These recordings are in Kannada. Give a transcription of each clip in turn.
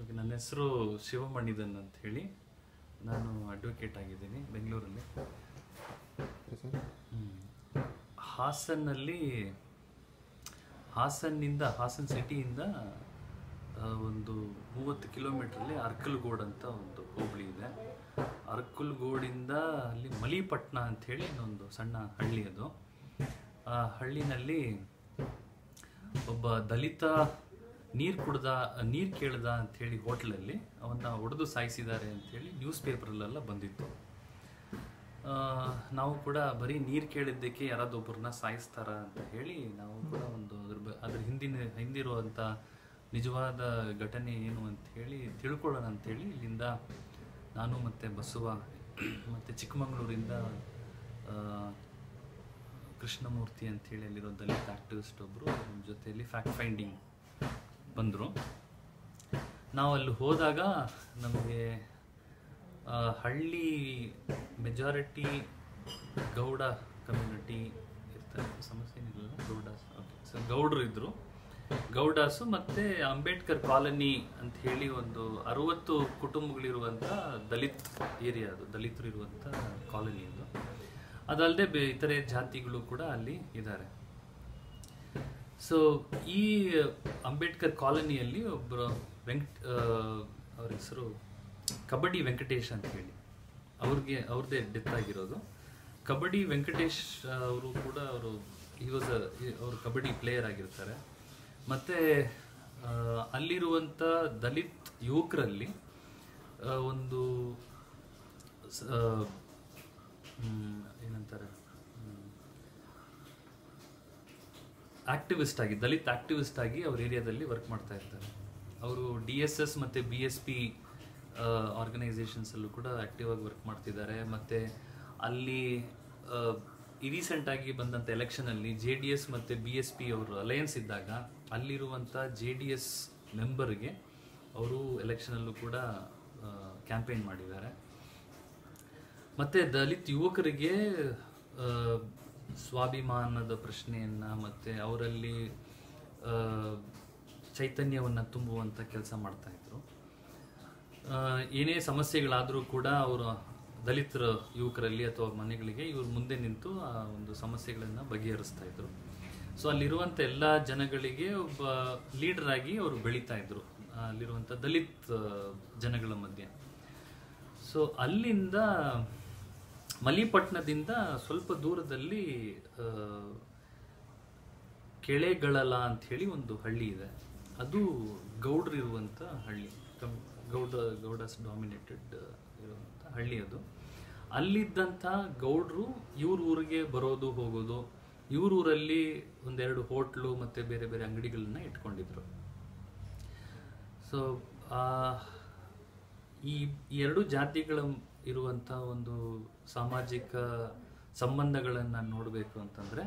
ಓಕೆ ನನ್ನ ಹೆಸರು ಶಿವಮಣಿದನ್ ಅಂತ ಹೇಳಿ ನಾನು ಅಡ್ವೊಕೇಟ್ ಆಗಿದ್ದೀನಿ ಬೆಂಗಳೂರಲ್ಲಿ ಹ್ಮ್. ಹಾಸನ್ನಲ್ಲಿ ಹಾಸನ್ನಿಂದ ಹಾಸನ್ ಸಿಟಿಯಿಂದ ಆ, ಒಂದು ಮೂವತ್ತು ಕಿಲೋಮೀಟ್ರಲ್ಲಿ ಅರ್ಕಲ್ಗೋಡ್ ಅಂತ ಒಂದು ಹೋಬಳಿ ಇದೆ ಅರ್ಕಲ್ಗೋಡಿಂದ ಅಲ್ಲಿ ಮಲಿಪಟ್ನ ಅಂತ ಹೇಳಿ ಇನ್ನೊಂದು ಸಣ್ಣ ಹಳ್ಳಿ ಅದು ಆ ಹಳ್ಳಿನಲ್ಲಿ ಒಬ್ಬ ದಲಿತ ನೀರು ಕುಡ್ದ ನೀರು ಕೇಳ್ದ ಅಂತ ಹೇಳಿ ಹೋಟ್ಲಲ್ಲಿ ಅವನ್ನ ಹೊಡೆದು ಸಾಯಿಸಿದ್ದಾರೆ ಅಂತ ಹೇಳಿ ನ್ಯೂಸ್ ಪೇಪರಲ್ಲೆಲ್ಲ ಬಂದಿತ್ತು ಆ, ನಾವು ಕೂಡ ಬರೀ ನೀರು ಕೇಳಿದ್ದಕ್ಕೆ ಯಾರಾದೊಬ್ಬರನ್ನ ಸಾಯಿಸ್ತಾರ ಅಂತ ಹೇಳಿ ನಾವು ಕೂಡ ಒಂದು ಅದ್ರ ಬ- ಅದ್ರ ಹಿಂದಿನ ಹಿಂದಿರುವಂಥ ನಿಜವಾದ ಘಟನೆ ಏನು ಅಂತ ಹೇಳಿ ತಿಳ್ಕೊಳ್ಳೋಣ ಅಂತೇಳಿ ಇಲ್ಲಿಂದ ನಾನು ಮತ್ತು ಬಸವ ಮತ್ತು ಚಿಕ್ಕಮಗಳೂರಿಂದ ಆ, ಕೃಷ್ಣಮೂರ್ತಿ ಅಂತೇಳಿ ಅಲ್ಲಿರೋ ದಲಿತ ಆಕ್ಟಿವಿಸ್ಟ್ ಒಬ್ಬರು ನಮ್ಮ ಜೊತೆಯಲ್ಲಿ ಫ್ಯಾಕ್ಟ್ ಫೈಂಡಿಂಗ್ ಬಂದರು ನಾವು ಅಲ್ಲಿ ಹೋದಾಗ ನಮಗೆ ಆ, ಹಳ್ಳಿ ಮೆಜಾರಿಟಿ ಗೌಡ ಕಮ್ಯುನಿಟಿ ಇರ್ತಾರೆ ಸಮಸ್ಯೆ ಏನಿರಲಿಲ್ಲ ಗೌಡಾಸ್ ಓಕೆ ಸೊ ಗೌಡ್ರು ಇದ್ದರು ಗೌಡಾಸು ಮತ್ತು ಅಂಬೇಡ್ಕರ್ ಕಾಲನಿ ಅಂತ ಹೇಳಿ ಒಂದು ಅರುವತ್ತು ಕುಟುಂಬಗಳಿರುವಂಥ ದಲಿತ್ ಏರಿಯಾ ಅದು ದಲಿತರು ಇರುವಂಥ ಕಾಲನಿ ಅದು ಅದಲ್ಲದೆ ಬೇ ಇತರೆ ಜಾತಿಗಳು ಕೂಡ ಅಲ್ಲಿ ಇದ್ದಾರೆ ಸೊ ಈ ಅಂಬೇಡ್ಕರ್ ಕಾಲನಿಯಲ್ಲಿ ಒಬ್ಬರು ವೆಂಕಟ್ ಅವ್ರ ಹೆಸರು ಕಬಡ್ಡಿ ವೆಂಕಟೇಶ್ ಅಂತ ಹೇಳಿ ಅವ್ರಿಗೆ ಅವ್ರದ್ದೇ ಡೆತ್ ಆಗಿರೋದು ಕಬಡ್ಡಿ ವೆಂಕಟೇಶ್ ಅವರು ಕೂಡ ಅವರು ಈ ವಾಸ್ ಅವರು ಕಬಡ್ಡಿ ಪ್ಲೇಯರ್ ಆಗಿರ್ತಾರೆ ಮತ್ತು ಅಲ್ಲಿರುವಂಥ ದಲಿತ್ ಯುವಕರಲ್ಲಿ ಆ, ಒಂದು ಸ- ಆ, ಹ್ಮ್, ಏನಂತಾರೆ ಹ್ಮ್, ಆಕ್ಟಿವಿಸ್ಟ್ ಆಗಿ ದಲಿತ್ ಆಕ್ಟಿವಿಸ್ಟ್ ಆಗಿ ಅವ್ರ ಏರಿಯಾದಲ್ಲಿ ವರ್ಕ್ ಮಾಡ್ತಾ ಇರ್ತಾರೆ ಅವರು ಡಿ ಎಸ್ ಎಸ್ ಮತ್ತು ಬಿ ಎಸ್ ಪಿ ಆರ್ಗನೈಸೇಷನ್ಸಲ್ಲೂ ಕೂಡ ಆಕ್ಟಿವ್ ಆಗಿ ವರ್ಕ್ ಮಾಡ್ತಿದ್ದಾರೆ ಮತ್ತು ಅಲ್ಲಿ ರೀಸೆಂಟ್ ಆಗಿ ಬಂದಂಥ ಎಲೆಕ್ಷನಲ್ಲಿ ಜೆ ಡಿ ಎಸ್ ಮತ್ತು ಬಿ ಎಸ್ ಪಿ ಅವರು ಅಲಯನ್ಸ್ ಇದ್ದಾಗ ಅಲ್ಲಿರುವಂಥ ಜೆ ಡಿ ಎಸ್ ಮೆಂಬರ್ಗೆ ಅವರು ಎಲೆಕ್ಷನಲ್ಲೂ ಕೂಡ ಕ್ಯಾಂಪೇನ್ ಮಾಡಿದ್ದಾರೆ ಮತ್ತೆ ದಲಿತ್ ಯುವಕರಿಗೆ ಆ, ಸ್ವಾಭಿಮಾನದ ಪ್ರಶ್ನೆಯನ್ನ ಮತ್ತೆ ಅವರಲ್ಲಿ ಆ, ಚೈತನ್ಯವನ್ನ ತುಂಬುವಂತ ಕೆಲಸ ಮಾಡ್ತಾ ಇದ್ರು ಆ, ಏನೇ ಸಮಸ್ಯೆಗಳಾದರೂ ಕೂಡ ಅವರು ದಲಿತರ ಯುವಕರಲ್ಲಿ ಅಥವಾ ಮನೆಗಳಿಗೆ ಇವರು ಮುಂದೆ ನಿಂತು ಆ ಒಂದು ಸಮಸ್ಯೆಗಳನ್ನು ಬಗೆಹರಿಸ್ತಾ ಇದ್ರು ಸೊ ಅಲ್ಲಿರುವಂಥ ಎಲ್ಲ ಜನಗಳಿಗೆ ಒಬ್ಬ ಲೀಡರ್ ಆಗಿ ಅವರು ಬೆಳೀತಾ ಇದ್ರು ಆ, ಅಲ್ಲಿರುವಂಥ ದಲಿತ್ ಆ, ಜನಗಳ ಮಧ್ಯೆ ಸೊ ಅಲ್ಲಿಂದ ಮಲಿಪಟ್ನದಿಂದ ಸ್ವಲ್ಪ ದೂರದಲ್ಲಿ ಆ, ಕೆಳೆಗಳಲ ಅಂತ ಹೇಳಿ ಒಂದು ಹಳ್ಳಿ ಇದೆ ಅದು ಗೌಡ್ರು ಇರುವಂಥ ಹಳ್ಳಿ ಕಮ್ ಗೌಡ ಗೌಡಸ್ ಡಾಮಿನೇಟೆಡ್ ಇರುವಂಥ ಹಳ್ಳಿ ಅದು ಅಲ್ಲಿದ್ದಂಥ ಗೌಡ್ರು ಇವ್ರ ಊರಿಗೆ ಬರೋದು ಹೋಗೋದು ಇವ್ರ ಊರಲ್ಲಿ ಒಂದೆರಡು ಹೋಟ್ಲು ಮತ್ತು ಬೇರೆ ಬೇರೆ ಅಂಗಡಿಗಳನ್ನ ಇಟ್ಕೊಂಡಿದ್ರು ಸೊ ಈ ಈ ಎರಡು ಜಾತಿಗಳ ಇರುವಂಥ ಒಂದು ಸಾಮಾಜಿಕ ಸಂಬಂಧಗಳನ್ನು ನೋಡಬೇಕು ಅಂತಂದರೆ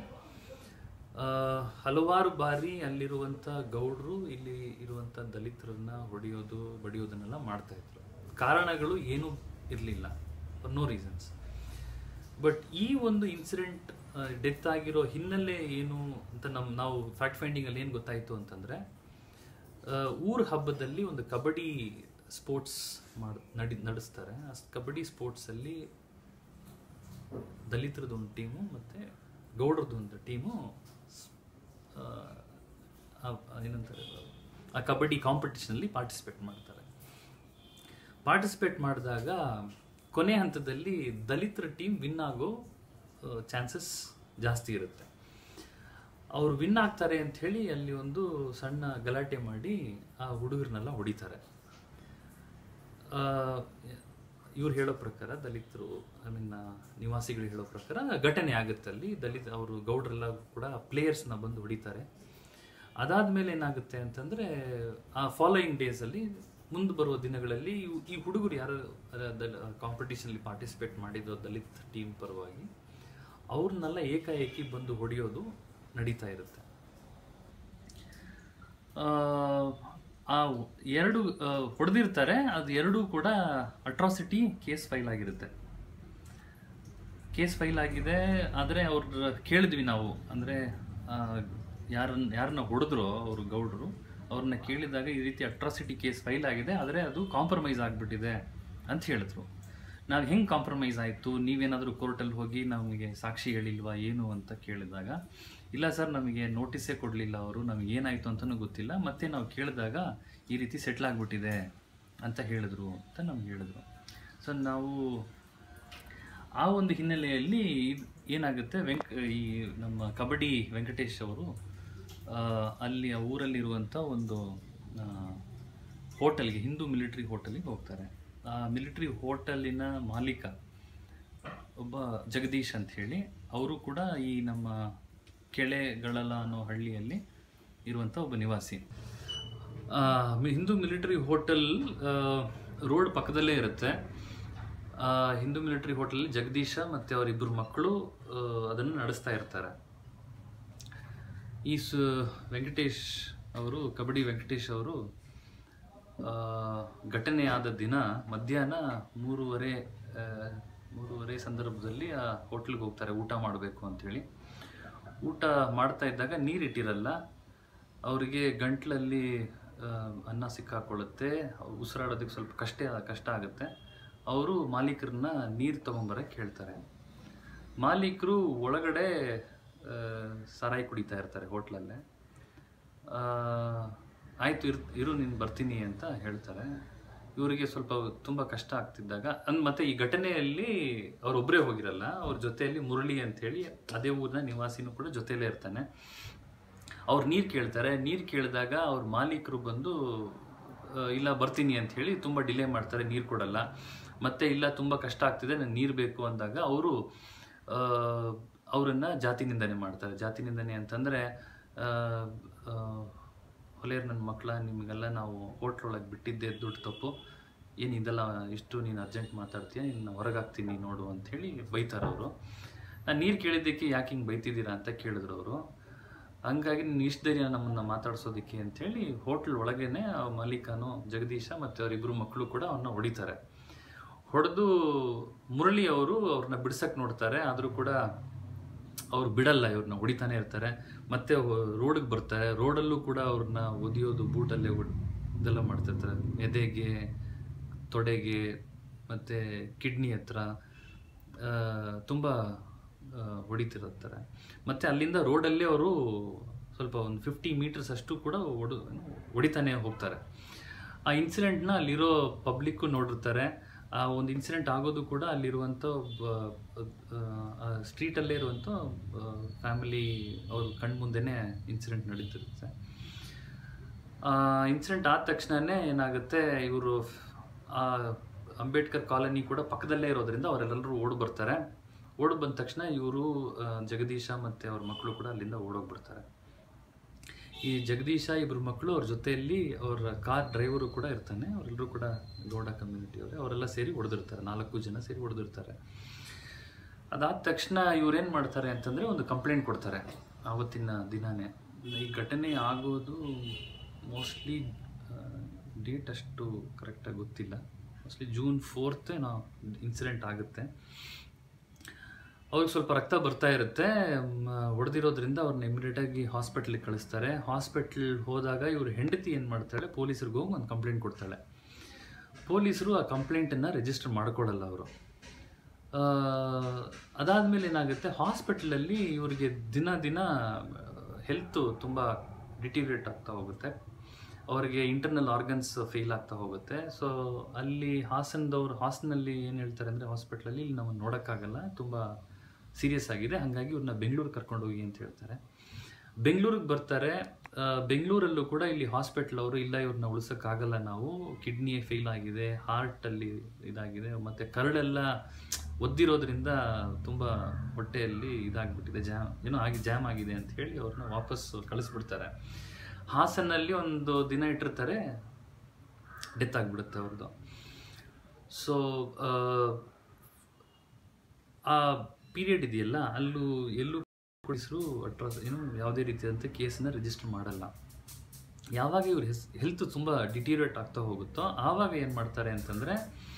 ಹಲವಾರು ಬಾರಿ ಅಲ್ಲಿರುವಂಥ ಗೌಡ್ರು ಇಲ್ಲಿ ಇರುವಂಥ ದಲಿತರನ್ನ ಹೊಡೆಯೋದು ಬಡಿಯೋದನ್ನೆಲ್ಲ ಮಾಡ್ತಾ ಇದ್ರು ಕಾರಣಗಳು ಏನೂ ಇರಲಿಲ್ಲ ಫಾರ್ ನೋ ರೀಸನ್ಸ್ ಬಟ್ ಈ ಒಂದು ಇನ್ಸಿಡೆಂಟ್ ಡೆತ್ ಆಗಿರೋ ಹಿನ್ನೆಲೆ ಏನು ಅಂತ ನಮ್ ನಾವು ಫ್ಯಾಕ್ಟ್ ಫೈಂಡಿಂಗ್ ಅಲ್ಲಿ ಏನು ಗೊತ್ತಾಯ್ತು ಅಂತಂದ್ರೆ ಆ, ಊರ್ ಹಬ್ಬದಲ್ಲಿ ಒಂದು ಕಬಡ್ಡಿ ಸ್ಪೋರ್ಟ್ಸ್ ಮಾಡ್ ನಡಿ ನಡೆಸ್ತಾರೆ ಆ ಕಬಡ್ಡಿ ಸ್ಪೋರ್ಟ್ಸ್ ಅಲ್ಲಿ ದಲಿತರದ್ದು ಒಂದು ಟೀಮು ಮತ್ತೆ ಗೌಡ್ರದ್ದು ಒಂದು ಟೀಮು ಏನಂತಾರೆ ಆ ಕಬಡ್ಡಿ ಕಾಂಪಿಟಿಷನಲ್ಲಿ ಪಾರ್ಟಿಸಿಪೇಟ್ ಮಾಡ್ತಾರೆ ಪಾರ್ಟಿಸಿಪೇಟ್ ಮಾಡಿದಾಗ ಕೊನೆ ಹಂತದಲ್ಲಿ ದಲಿತರ ಟೀಮ್ ವಿನ್ ಆಗೋ ಚಾನ್ಸಸ್ ಜಾಸ್ತಿ ಇರುತ್ತೆ ಅವ್ರು ವಿನ್ ಆಗ್ತಾರೆ ಅಂತ ಹೇಳಿ ಅಲ್ಲಿ ಒಂದು ಸಣ್ಣ ಗಲಾಟೆ ಮಾಡಿ ಆ ಹುಡುಗರನ್ನೆಲ್ಲ ಹೊಡಿತಾರೆ ಇವ್ರು ಹೇಳೋ ಪ್ರಕಾರ ದಲಿತರು ಐ ಮೀನ್ ನಿವಾಸಿಗಳು ಹೇಳೋ ಪ್ರಕಾರ ಘಟನೆ ಆಗುತ್ತೆ ಅಲ್ಲಿ ದಲಿತ ಅವರು ಗೌಡ್ರೆಲ್ಲ ಕೂಡ ಪ್ಲೇಯರ್ಸ್ನ ಬಂದು ಹೊಡಿತಾರೆ ಅದಾದ್ಮೇಲೆ ಏನಾಗುತ್ತೆ ಅಂತಂದ್ರೆ ಆ ಫಾಲೋಯಿಂಗ್ ಡೇಸ್ ಅಲ್ಲಿ ಮುಂದೆ ಬರುವ ದಿನಗಳಲ್ಲಿ ಇವ್- ಈ ಹುಡುಗರು ಯಾರು ಕಾಂಪಿಟೇಷನ್ಲಿ ಪಾರ್ಟಿಸಿಪೇಟ್ ಮಾಡಿದ್ರು ದಲಿತ್ ಟೀಮ್ ಪರವಾಗಿ ಅವ್ರನ್ನೆಲ್ಲ ಏಕಾಏಕಿ ಬಂದು ಹೊಡೆಯೋದು ನಡೀತಾ ಇರುತ್ತೆ ಆ, ಆ ಎರಡು ಹೊಡೆದಿರ್ತಾರೆ ಅದು ಎರಡೂ ಕೂಡ ಅಟ್ರಾಸಿಟಿ ಕೇಸ್ ಫೈಲ್ ಆಗಿರುತ್ತೆ ಕೇಸ್ ಫೈಲ್ ಆಗಿದೆ ಆದರೆ ಅವ್ರ ಕೇಳಿದ್ವಿ ನಾವು ಅಂದರೆ ಯಾರನ್ನ ಯಾರನ್ನ ಹೊಡೆದ್ರೋ ಅವರು ಗೌಡ್ರು ಅವ್ರನ್ನ ಕೇಳಿದಾಗ ಈ ರೀತಿ ಅಟ್ರಾಸಿಟಿ ಕೇಸ್ ಫೈಲ್ ಆಗಿದೆ ಆದರೆ ಅದು ಕಾಂಪ್ರಮೈಸ್ ಆಗಿಬಿಟ್ಟಿದೆ ಅಂತ ಹೇಳಿದ್ರು ನಾವು ಹೆಂಗೆ ಕಾಂಪ್ರಮೈಸ್ ಆಯಿತು ನೀವೇನಾದರೂ ಕೋರ್ಟಲ್ಲಿ ಹೋಗಿ ನಮಗೆ ಸಾಕ್ಷಿ ಹೇಳಿಲ್ವಾ ಏನು ಅಂತ ಕೇಳಿದಾಗ ಇಲ್ಲ ಸರ್ ನಮಗೆ ನೋಟಿಸೇ ಕೊಡಲಿಲ್ಲ ಅವರು ನಮಗೆ ಏನಾಯಿತು ಅಂತಲೂ ಗೊತ್ತಿಲ್ಲ ಮತ್ತೆ ನಾವು ಕೇಳಿದಾಗ ಈ ರೀತಿ ಸೆಟ್ಲ್ ಆಗಿಬಿಟ್ಟಿದೆ ಅಂತ ಹೇಳಿದ್ರು ಅಂತ ನಮ್ಗೆ ಹೇಳಿದ್ರು ಸೊ ನಾವು ಆ ಒಂದು ಹಿನ್ನೆಲೆಯಲ್ಲಿ ಇದ್- ಏನಾಗುತ್ತೆ ವೆಂಕ್ ಈ ನಮ್ಮ ಕಬಡ್ಡಿ ವೆಂಕಟೇಶ್ ಅವರು ಆ, ಅಲ್ಲಿ ಆ ಊರಲ್ಲಿರುವಂಥ ಒಂದು ಹೋಟೆಲ್ಗೆ ಹಿಂದೂ ಮಿಲಿಟ್ರಿ ಹೋಟೆಲಿಗೆ ಹೋಗ್ತಾರೆ ಆ ಮಿಲಿಟ್ರಿ ಹೋಟೆಲಿನ ಮಾಲೀಕ ಒಬ್ಬ ಜಗದೀಶ್ ಅಂತ ಹೇಳಿ ಅವರು ಕೂಡ ಈ ನಮ್ಮ ಕೆಳೆಗಳಲ ಅನ್ನೋ ಹಳ್ಳಿಯಲ್ಲಿ ಇರುವಂಥ ಒಬ್ಬ ನಿವಾಸಿ ಆ, ಮಿ- ಹಿಂದೂ ಮಿಲಿಟರಿ ಹೋಟೆಲ್ ರೋಡ್ ಪಕ್ಕದಲ್ಲೇ ಇರುತ್ತೆ ಆ, ಹಿಂದೂ ಮಿಲಿಟರಿ ಹೋಟೆಲ್ ಜಗದೀಶ ಮತ್ತು ಅವರಿಬ್ಬರು ಮಕ್ಕಳು ಅದನ್ನು ನಡೆಸ್ತಾ ಇರ್ತಾರೆ ಈ ಸು ವೆಂಕಟೇಶ್ ಅವರು ಕಬಡ್ಡಿ ವೆಂಕಟೇಶ್ ಅವರು ಆ, ಘಟನೆ ಆದ ದಿನ ಮಧ್ಯಾಹ್ನ ಮೂರುವರೆ ಆ, ಮೂರುವರೆ ಸಂದರ್ಭದಲ್ಲಿ ಆ ಹೋಟ್ಲಿಗೆ ಹೋಗ್ತಾರೆ ಊಟ ಮಾಡಬೇಕು ಅಂಥೇಳಿ ಊಟ ಮಾಡ್ತಾ ಇದ್ದಾಗ ನೀರಿಟ್ಟಿರಲ್ಲ ಅವರಿಗೆ ಗಂಟ್ಲಲ್ಲಿ ಆ, ಅನ್ನ ಸಿಕ್ಕಾಕೊಳ್ಳುತ್ತೆ ಉಸಿರಾಡೋದಕ್ಕೆ ಸ್ವಲ್ಪ ಕಷ್ಟ ಕಷ್ಟ ಆಗುತ್ತೆ ಅವರು ಮಾಲೀಕರನ್ನ ನೀರು ತೊಗೊಂಬರಕ್ಕೆ ಹೇಳ್ತಾರೆ ಮಾಲೀಕರು ಒಳಗಡೆ ಆ, ಸಾರಾಯಿ ಕುಡಿತಾ ಇರ್ತಾರೆ ಹೋಟ್ಲಲ್ಲೇ ಆ, ಆಯ್ತು ಇರ್ ಇರು ನೀನು ಬರ್ತೀನಿ ಅಂತ ಹೇಳ್ತಾರೆ ಇವರಿಗೆ ಸ್ವಲ್ಪ ತುಂಬ ಕಷ್ಟ ಆಗ್ತಿದ್ದಾಗ ಅಂದ್ ಮತ್ತೆ ಈ ಘಟನೆಯಲ್ಲಿ ಅವರೊಬ್ಬರೇ ಹೋಗಿರಲ್ಲ ಅವ್ರ ಜೊತೆಯಲ್ಲಿ ಮುರಳಿ ಅಂತ ಹೇಳಿ ಅದೇ ಊರಿನ ನಿವಾಸಿನೂ ಕೂಡ ಜೊತೆಯಲ್ಲೇ ಇರ್ತಾನೆ ಅವ್ರು ನೀರು ಕೇಳ್ತಾರೆ ನೀರು ಕೇಳಿದಾಗ ಅವ್ರ ಮಾಲೀಕರು ಬಂದು ಆ, ಇಲ್ಲ ಬರ್ತೀನಿ ಅಂತ ಹೇಳಿ ತುಂಬ ಡಿಲೇ ಮಾಡ್ತಾರೆ ನೀರು ಕೊಡಲ್ಲ ಮತ್ತೆ ಇಲ್ಲ ತುಂಬ ಕಷ್ಟ ಆಗ್ತಿದೆ ನನಗೆ ನೀರು ಬೇಕು ಅಂದಾಗ ಅವರು ಅವರನ್ನು ಜಾತಿ ನಿಂದನೆ ಮಾಡ್ತಾರೆ ಜಾತಿ ನಿಂದನೆ ಅಂತಂದರೆ ಹೊಲೆಯರ್ ನನ್ನ ಮಕ್ಕಳ ನಿಮಗೆಲ್ಲ ನಾವು ಹೋಟ್ಲೊಳಗೆ ಬಿಟ್ಟಿದ್ದೆ ದುಡ್ಡು ತಪ್ಪು ಏನು ಇದೆಲ್ಲ ಇಷ್ಟು ನೀನು ಅರ್ಜೆಂಟ್ ಮಾತಾಡ್ತೀಯ ನಿನ್ನ ಹೊರಗಾಗ್ತೀನಿ ನೋಡು ಅಂಥೇಳಿ ಬೈತಾರೆ ಅವರು ನಾನು ನೀರು ಕೇಳಿದ್ದಕ್ಕೆ ಯಾಕೆ ಹಿಂಗೆ ಬೈತಿದ್ದೀರಾ ಅಂತ ಕೇಳಿದ್ರು ಅವರು ಹಂಗಾಗಿ ನೀನು ಇಷ್ಟು ಧೈರ್ಯ ನಮ್ಮನ್ನು ಮಾತಾಡ್ಸೋದಕ್ಕೆ ಅಂಥೇಳಿ ಹೋಟ್ಲ್ ಒಳಗೇನೆ ಆ ಮಾಲೀಕನು ಜಗದೀಶ ಮತ್ತು ಅವರಿಬ್ಬರು ಮಕ್ಕಳು ಕೂಡ ಅವನ್ನ ಹೊಡಿತಾರೆ ಹೊಡೆದು ಮುರಳಿ ಅವರು ಅವ್ರನ್ನ ಬಿಡ್ಸಕ್ಕೆ ನೋಡ್ತಾರೆ ಆದರೂ ಕೂಡ ಅವ್ರು ಬಿಡಲ್ಲ ಇವ್ರನ್ನ ಹೊಡಿತಾನೆ ಇರ್ತಾರೆ ಮತ್ತೆ ರೋಡಿಗೆ ಬರ್ತಾರೆ ರೋಡಲ್ಲೂ ಕೂಡ ಅವ್ರನ್ನ ಒದಿಯೋದು ಬೂಟಲ್ಲೇ ಒಡ್ ಇದೆಲ್ಲ ಮಾಡ್ತಿರ್ತಾರೆ ಎದೆಗೆ ತೊಡೆಗೆ ಮತ್ತು ಕಿಡ್ನಿ ಹತ್ರ ಆ, ತುಂಬ ಆ, ಹೊಡಿತಿರ್ತಾರೆ ಮತ್ತು ಅಲ್ಲಿಂದ ರೋಡಲ್ಲೇ ಅವರು ಸ್ವಲ್ಪ ಒಂದು ಫಿಫ್ಟಿ ಮೀಟರ್ಸ್ ಅಷ್ಟು ಕೂಡ ಹೊಡು ಹೊಡಿತಾನೆ ಹೋಗ್ತಾರೆ ಆ ಇನ್ಸಿಡೆಂಟ್ನ ಅಲ್ಲಿರೋ ಪಬ್ಲಿಕ್ಕು ನೋಡಿರ್ತಾರೆ ಆ ಒಂದು ಇನ್ಸಿಡೆಂಟ್ ಆಗೋದು ಕೂಡ ಅಲ್ಲಿರುವಂಥ ಒಬ್ಬ ಸ್ಟ್ರೀಟಲ್ಲೇ ಇರುವಂಥ ಫ್ಯಾಮಿಲಿ ಅವ್ರ ಕಣ್ಮುಂದೆನೇ ಇನ್ಸಿಡೆಂಟ್ ನಡೀತಿರುತ್ತೆ ಇನ್ಸಿಡೆಂಟ್ ಆದ ತಕ್ಷಣನೇ ಏನಾಗುತ್ತೆ ಇವರು ಅಂಬೇಡ್ಕರ್ ಕಾಲನಿ ಕೂಡ ಪಕ್ಕದಲ್ಲೇ ಇರೋದ್ರಿಂದ ಅವರೆಲ್ಲರೂ ಓಡ್ ಬರ್ತಾರೆ ಓಡ್ ಬಂದ ತಕ್ಷಣ ಇವರು ಜಗದೀಶ ಮತ್ತು ಅವ್ರ ಮಕ್ಕಳು ಕೂಡ ಅಲ್ಲಿಂದ ಓಡೋಗ್ಬಿಡ್ತಾರೆ ಈ ಜಗದೀಶ ಇಬ್ಬರು ಮಕ್ಕಳು ಅವ್ರ ಜೊತೆಯಲ್ಲಿ ಅವ್ರ ಕಾರ್ ಡ್ರೈವರು ಕೂಡ ಇರ್ತಾನೆ ಅವರೆಲ್ಲರೂ ಕೂಡ ಗೌಡ ಕಮ್ಯುನಿಟಿಯವರೇ ಅವರೆಲ್ಲ ಸೇರಿ ಹೊಡೆದಿರ್ತಾರೆ ನಾಲ್ಕು ಜನ ಸೇರಿ ಹೊಡೆದಿರ್ತಾರೆ ಅದಾದ ತಕ್ಷಣ ಇವ್ರೇನು ಮಾಡ್ತಾರೆ ಅಂತಂದರೆ ಒಂದು ಕಂಪ್ಲೇಂಟ್ ಕೊಡ್ತಾರೆ ಆವತ್ತಿನ ದಿನಾನೇ ಈ ಘಟನೆ ಆಗೋದು ಮೋಸ್ಟ್ಲಿ ಡೇಟ್ ಅಷ್ಟು ಕರೆಕ್ಟಾಗಿ ಗೊತ್ತಿಲ್ಲ ಮೋಸ್ಟ್ಲಿ ಜೂನ್ ಫೋರ್ತ್ ಏನೋ ಇನ್ಸಿಡೆಂಟ್ ಆಗುತ್ತೆ ಅವ್ರಿಗೆ ಸ್ವಲ್ಪ ರಕ್ತ ಬರ್ತಾ ಇರುತ್ತೆ ಹೊಡೆದಿರೋದ್ರಿಂದ ಅವ್ರನ್ನ ಇಮಿಡಿಯೇಟಾಗಿ ಹಾಸ್ಪಿಟ್ಲಿಗೆ ಕಳಿಸ್ತಾರೆ ಹಾಸ್ಪಿಟ್ಲ್ ಹೋದಾಗ ಇವ್ರ ಹೆಂಡತಿ ಏನು ಮಾಡ್ತಾಳೆ ಪೊಲೀಸರಿಗೆ ಹೋಗಿ ಒಂದು ಕಂಪ್ಲೇಂಟ್ ಕೊಡ್ತಾಳೆ ಪೊಲೀಸರು ಆ ಕಂಪ್ಲೇಂಟನ್ನು ರಿಜಿಸ್ಟರ್ ಮಾಡ್ಕೊಡಲ್ಲ ಅವರು ಅದಾದಮೇಲೆ ಏನಾಗುತ್ತೆ ಹಾಸ್ಪಿಟ್ಲಲ್ಲಿ ಇವರಿಗೆ ದಿನ ದಿನ ಹೆಲ್ತು ತುಂಬ ಡಿಟಿರೇಟ್ ಆಗ್ತಾ ಹೋಗುತ್ತೆ ಅವರಿಗೆ ಇಂಟರ್ನಲ್ ಆರ್ಗನ್ಸ್ ಫೇಲ್ ಆಗ್ತಾ ಹೋಗುತ್ತೆ ಸೊ ಅಲ್ಲಿ ಹಾಸನದವ್ರು ಹಾಸನಲ್ಲಿ ಏನು ಹೇಳ್ತಾರೆ ಅಂದರೆ ಹಾಸ್ಪಿಟ್ಲಲ್ಲಿ ಇಲ್ಲಿ ನಾವು ನೋಡೋಕ್ಕಾಗಲ್ಲ ತುಂಬ ಸೀರಿಯಸ್ ಆಗಿದೆ ಹಾಗಾಗಿ ಇವ್ರನ್ನ ಬೆಂಗಳೂರಿಗೆ ಕರ್ಕೊಂಡು ಹೋಗಿ ಅಂತ ಹೇಳ್ತಾರೆ ಬೆಂಗಳೂರಿಗೆ ಬರ್ತಾರೆ ಆ, ಬೆಂಗಳೂರಲ್ಲೂ ಕೂಡ ಇಲ್ಲಿ ಹಾಸ್ಪಿಟ್ಲ್ ಅವರು ಇಲ್ಲ ಇವ್ರನ್ನ ಉಳಿಸೋಕ್ಕಾಗಲ್ಲ ನಾವು ಕಿಡ್ನಿ ಫೇಲ್ ಆಗಿದೆ ಹಾರ್ಟಲ್ಲಿ ಇದಾಗಿದೆ ಮತ್ತು ಕರಳೆಲ್ಲ ಒದ್ದಿರೋದ್ರಿಂದ ತುಂಬ ಹೊಟ್ಟೆಯಲ್ಲಿ ಇದಾಗ್ಬಿಟ್ಟಿದೆ ಜಾಮ್ ಏನೋ ಆಗಿ ಜಾಮ್ ಆಗಿದೆ ಅಂತ ಹೇಳಿ ಅವ್ರನ್ನ ವಾಪಸ್ ಕಳಿಸ್ಬಿಡ್ತಾರೆ ಹಾಸನಲ್ಲಿ ಒಂದು ದಿನ ಇಟ್ಟಿರ್ತಾರೆ ಡೆತ್ ಆಗಿಬಿಡುತ್ತೆ ಅವ್ರದ್ದು ಸೊ ಆ ಪೀರಿಯಡ್ ಇದೆಯಲ್ಲ ಅಲ್ಲೂ ಎಲ್ಲೂ ಪೊಲೀಸರು ಅಟ್ರಾಸ್ ಏನು ಯಾವುದೇ ರೀತಿಯಾದಂಥ ಕೇಸನ್ನ ರಿಜಿಸ್ಟರ್ ಮಾಡಲ್ಲ ಯಾವಾಗ ಇವ್ರ ಹೆಸ್ ಹೆಲ್ತ್ ತುಂಬ ಡಿಟೀರಿಯೇಟ್ ಆಗ್ತಾ ಹೋಗುತ್ತೋ ಆವಾಗ ಏನು ಮಾಡ್ತಾರೆ ಅಂತಂದರೆ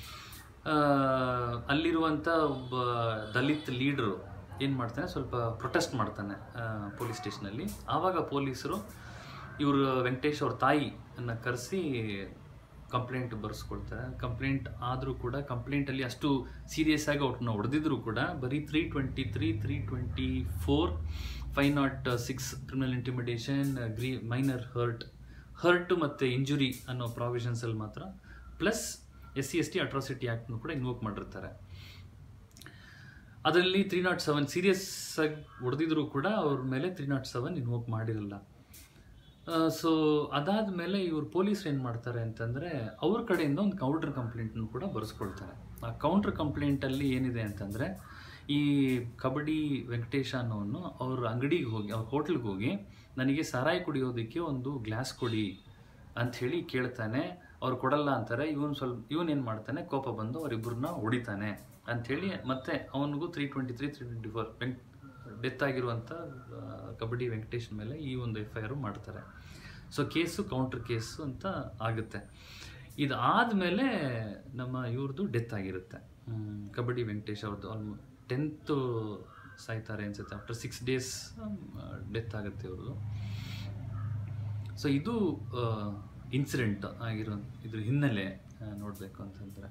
ಅಲ್ಲಿರುವಂಥ ಒಬ್ಬ ದಲಿತ್ ಲೀಡ್ರು ಏನು ಮಾಡ್ತಾನೆ ಸ್ವಲ್ಪ ಪ್ರೊಟೆಸ್ಟ್ ಮಾಡ್ತಾನೆ ಪೊಲೀಸ್ ಸ್ಟೇಷನಲ್ಲಿ ಆವಾಗ ಪೊಲೀಸರು ಇವರು ವೆಂಕಟೇಶ್ ಅವ್ರ ತಾಯಿ ಅನ್ನ ಕರೆಸಿ ಕಂಪ್ಲೇಂಟ್ ಬರ್ಸ್ಕೊಳ್ತಾರೆ ಕಂಪ್ಲೇಂಟ್ ಆದರೂ ಕೂಡ ಕಂಪ್ಲೇಂಟಲ್ಲಿ ಅಷ್ಟು ಸೀರಿಯಸ್ ಆಗಿ ಅವ್ರನ್ನ ಹೊಡೆದಿದ್ರು ಕೂಡ ಬರೀ three twenty three three twenty four five not six criminal intimidation ಗ್ರೀ ಮೈನರ್ ಹರ್ಟ್ ಹರ್ಟ್ ಮತ್ತು ಇಂಜುರಿ ಅನ್ನೋ ಪ್ರಾವಿಷನ್ಸಲ್ಲಿ ಮಾತ್ರ plus S C S T atrocity ಆ್ಯಕ್ಟ್ನು ಕೂಡ ಇನ್ವೋಕ್ ಮಾಡಿರ್ತಾರೆ ಅದರಲ್ಲಿ ತ್ರೀ ನಾಟ್ ಸೆವೆನ್ ಸೀರಿಯಸ್ ಆಗಿ ಹೊಡೆದಿದ್ರು ಕೂಡ ಅವ್ರ ಮೇಲೆ ತ್ರೀ ನಾಟ್ ಸೆವೆನ್ ಇನ್ವೋಕ್ ಮಾಡಿರಲ್ಲ ಸೊ ಅದಾದ ಮೇಲೆ ಇವ್ರು ಪೊಲೀಸರು ಏನು ಮಾಡ್ತಾರೆ ಅಂತಂದರೆ ಅವ್ರ ಕಡೆಯಿಂದ ಒಂದು ಕೌಂಟರ್ ಕಂಪ್ಲೇಂಟ್ನು ಕೂಡ ಬರೆಸ್ಕೊಳ್ತಾರೆ ಆ ಕೌಂಟರ್ ಕಂಪ್ಲೇಂಟಲ್ಲಿ ಏನಿದೆ ಅಂತಂದರೆ ಈ ಕಬಡ್ಡಿ ವೆಂಕಟೇಶ ಅನ್ನೋನು ಅವ್ರ ಅಂಗಡಿಗೆ ಹೋಗಿ ಅವ್ರ ಹೋಟ್ಲಿಗೆ ಹೋಗಿ ನನಗೆ ಸಾರಾಯಿ ಕುಡಿಯೋದಕ್ಕೆ ಒಂದು ಗ್ಲಾಸ್ ಕೊಡಿ ಅಂಥೇಳಿ ಕೇಳ್ತಾನೆ ಅವ್ರು ಕೊಡಲ್ಲ ಅಂತಾರೆ ಇವನು ಸ್ವಲ್ಪ ಇವನ್ ಏನು ಮಾಡ್ತಾನೆ ಕೋಪ ಬಂದು ಅವರಿಬ್ಬರನ್ನ ಹೊಡಿತಾನೆ ಅಂಥೇಳಿ ಮತ್ತೆ ಅವನಿಗೂ three twenty three three twenty four ವೆಂಕ್ ಡೆತ್ ಆಗಿರುವಂಥ ಆ, ಕಬಡ್ಡಿ ವೆಂಕಟೇಶ್ ಮೇಲೆ ಈ ಒಂದು ಎಫ್ ಐ ಆರು ಮಾಡ್ತಾರೆ ಸೊ ಕೇಸು ಕೌಂಟರ್ ಕೇಸು ಅಂತ ಆಗುತ್ತೆ ಇದು ಆದಮೇಲೆ ನಮ್ಮ ಇವ್ರದ್ದು ಡೆತ್ ಆಗಿರುತ್ತೆ ಹ್ಮ್, ಕಬಡ್ಡಿ ವೆಂಕಟೇಶ್ ಅವ್ರದ್ದು ಆಲ್ಮೋ ಟೆಂತು ಸಾಯ್ತಾರೆ ಅನ್ಸುತ್ತೆ ಆಫ್ಟರ್ ಸಿಕ್ಸ್ ಡೇಸ್ ಡೆತ್ ಆಗುತ್ತೆ ಇವ್ರದ್ದು ಸೊ ಇದು ಇನ್ಸಿಡೆಂಟ್ ಆಗಿರೋ ಇದ್ರ ಹಿನ್ನೆಲೆ ನೋಡಬೇಕು ಅಂತಂದರೆ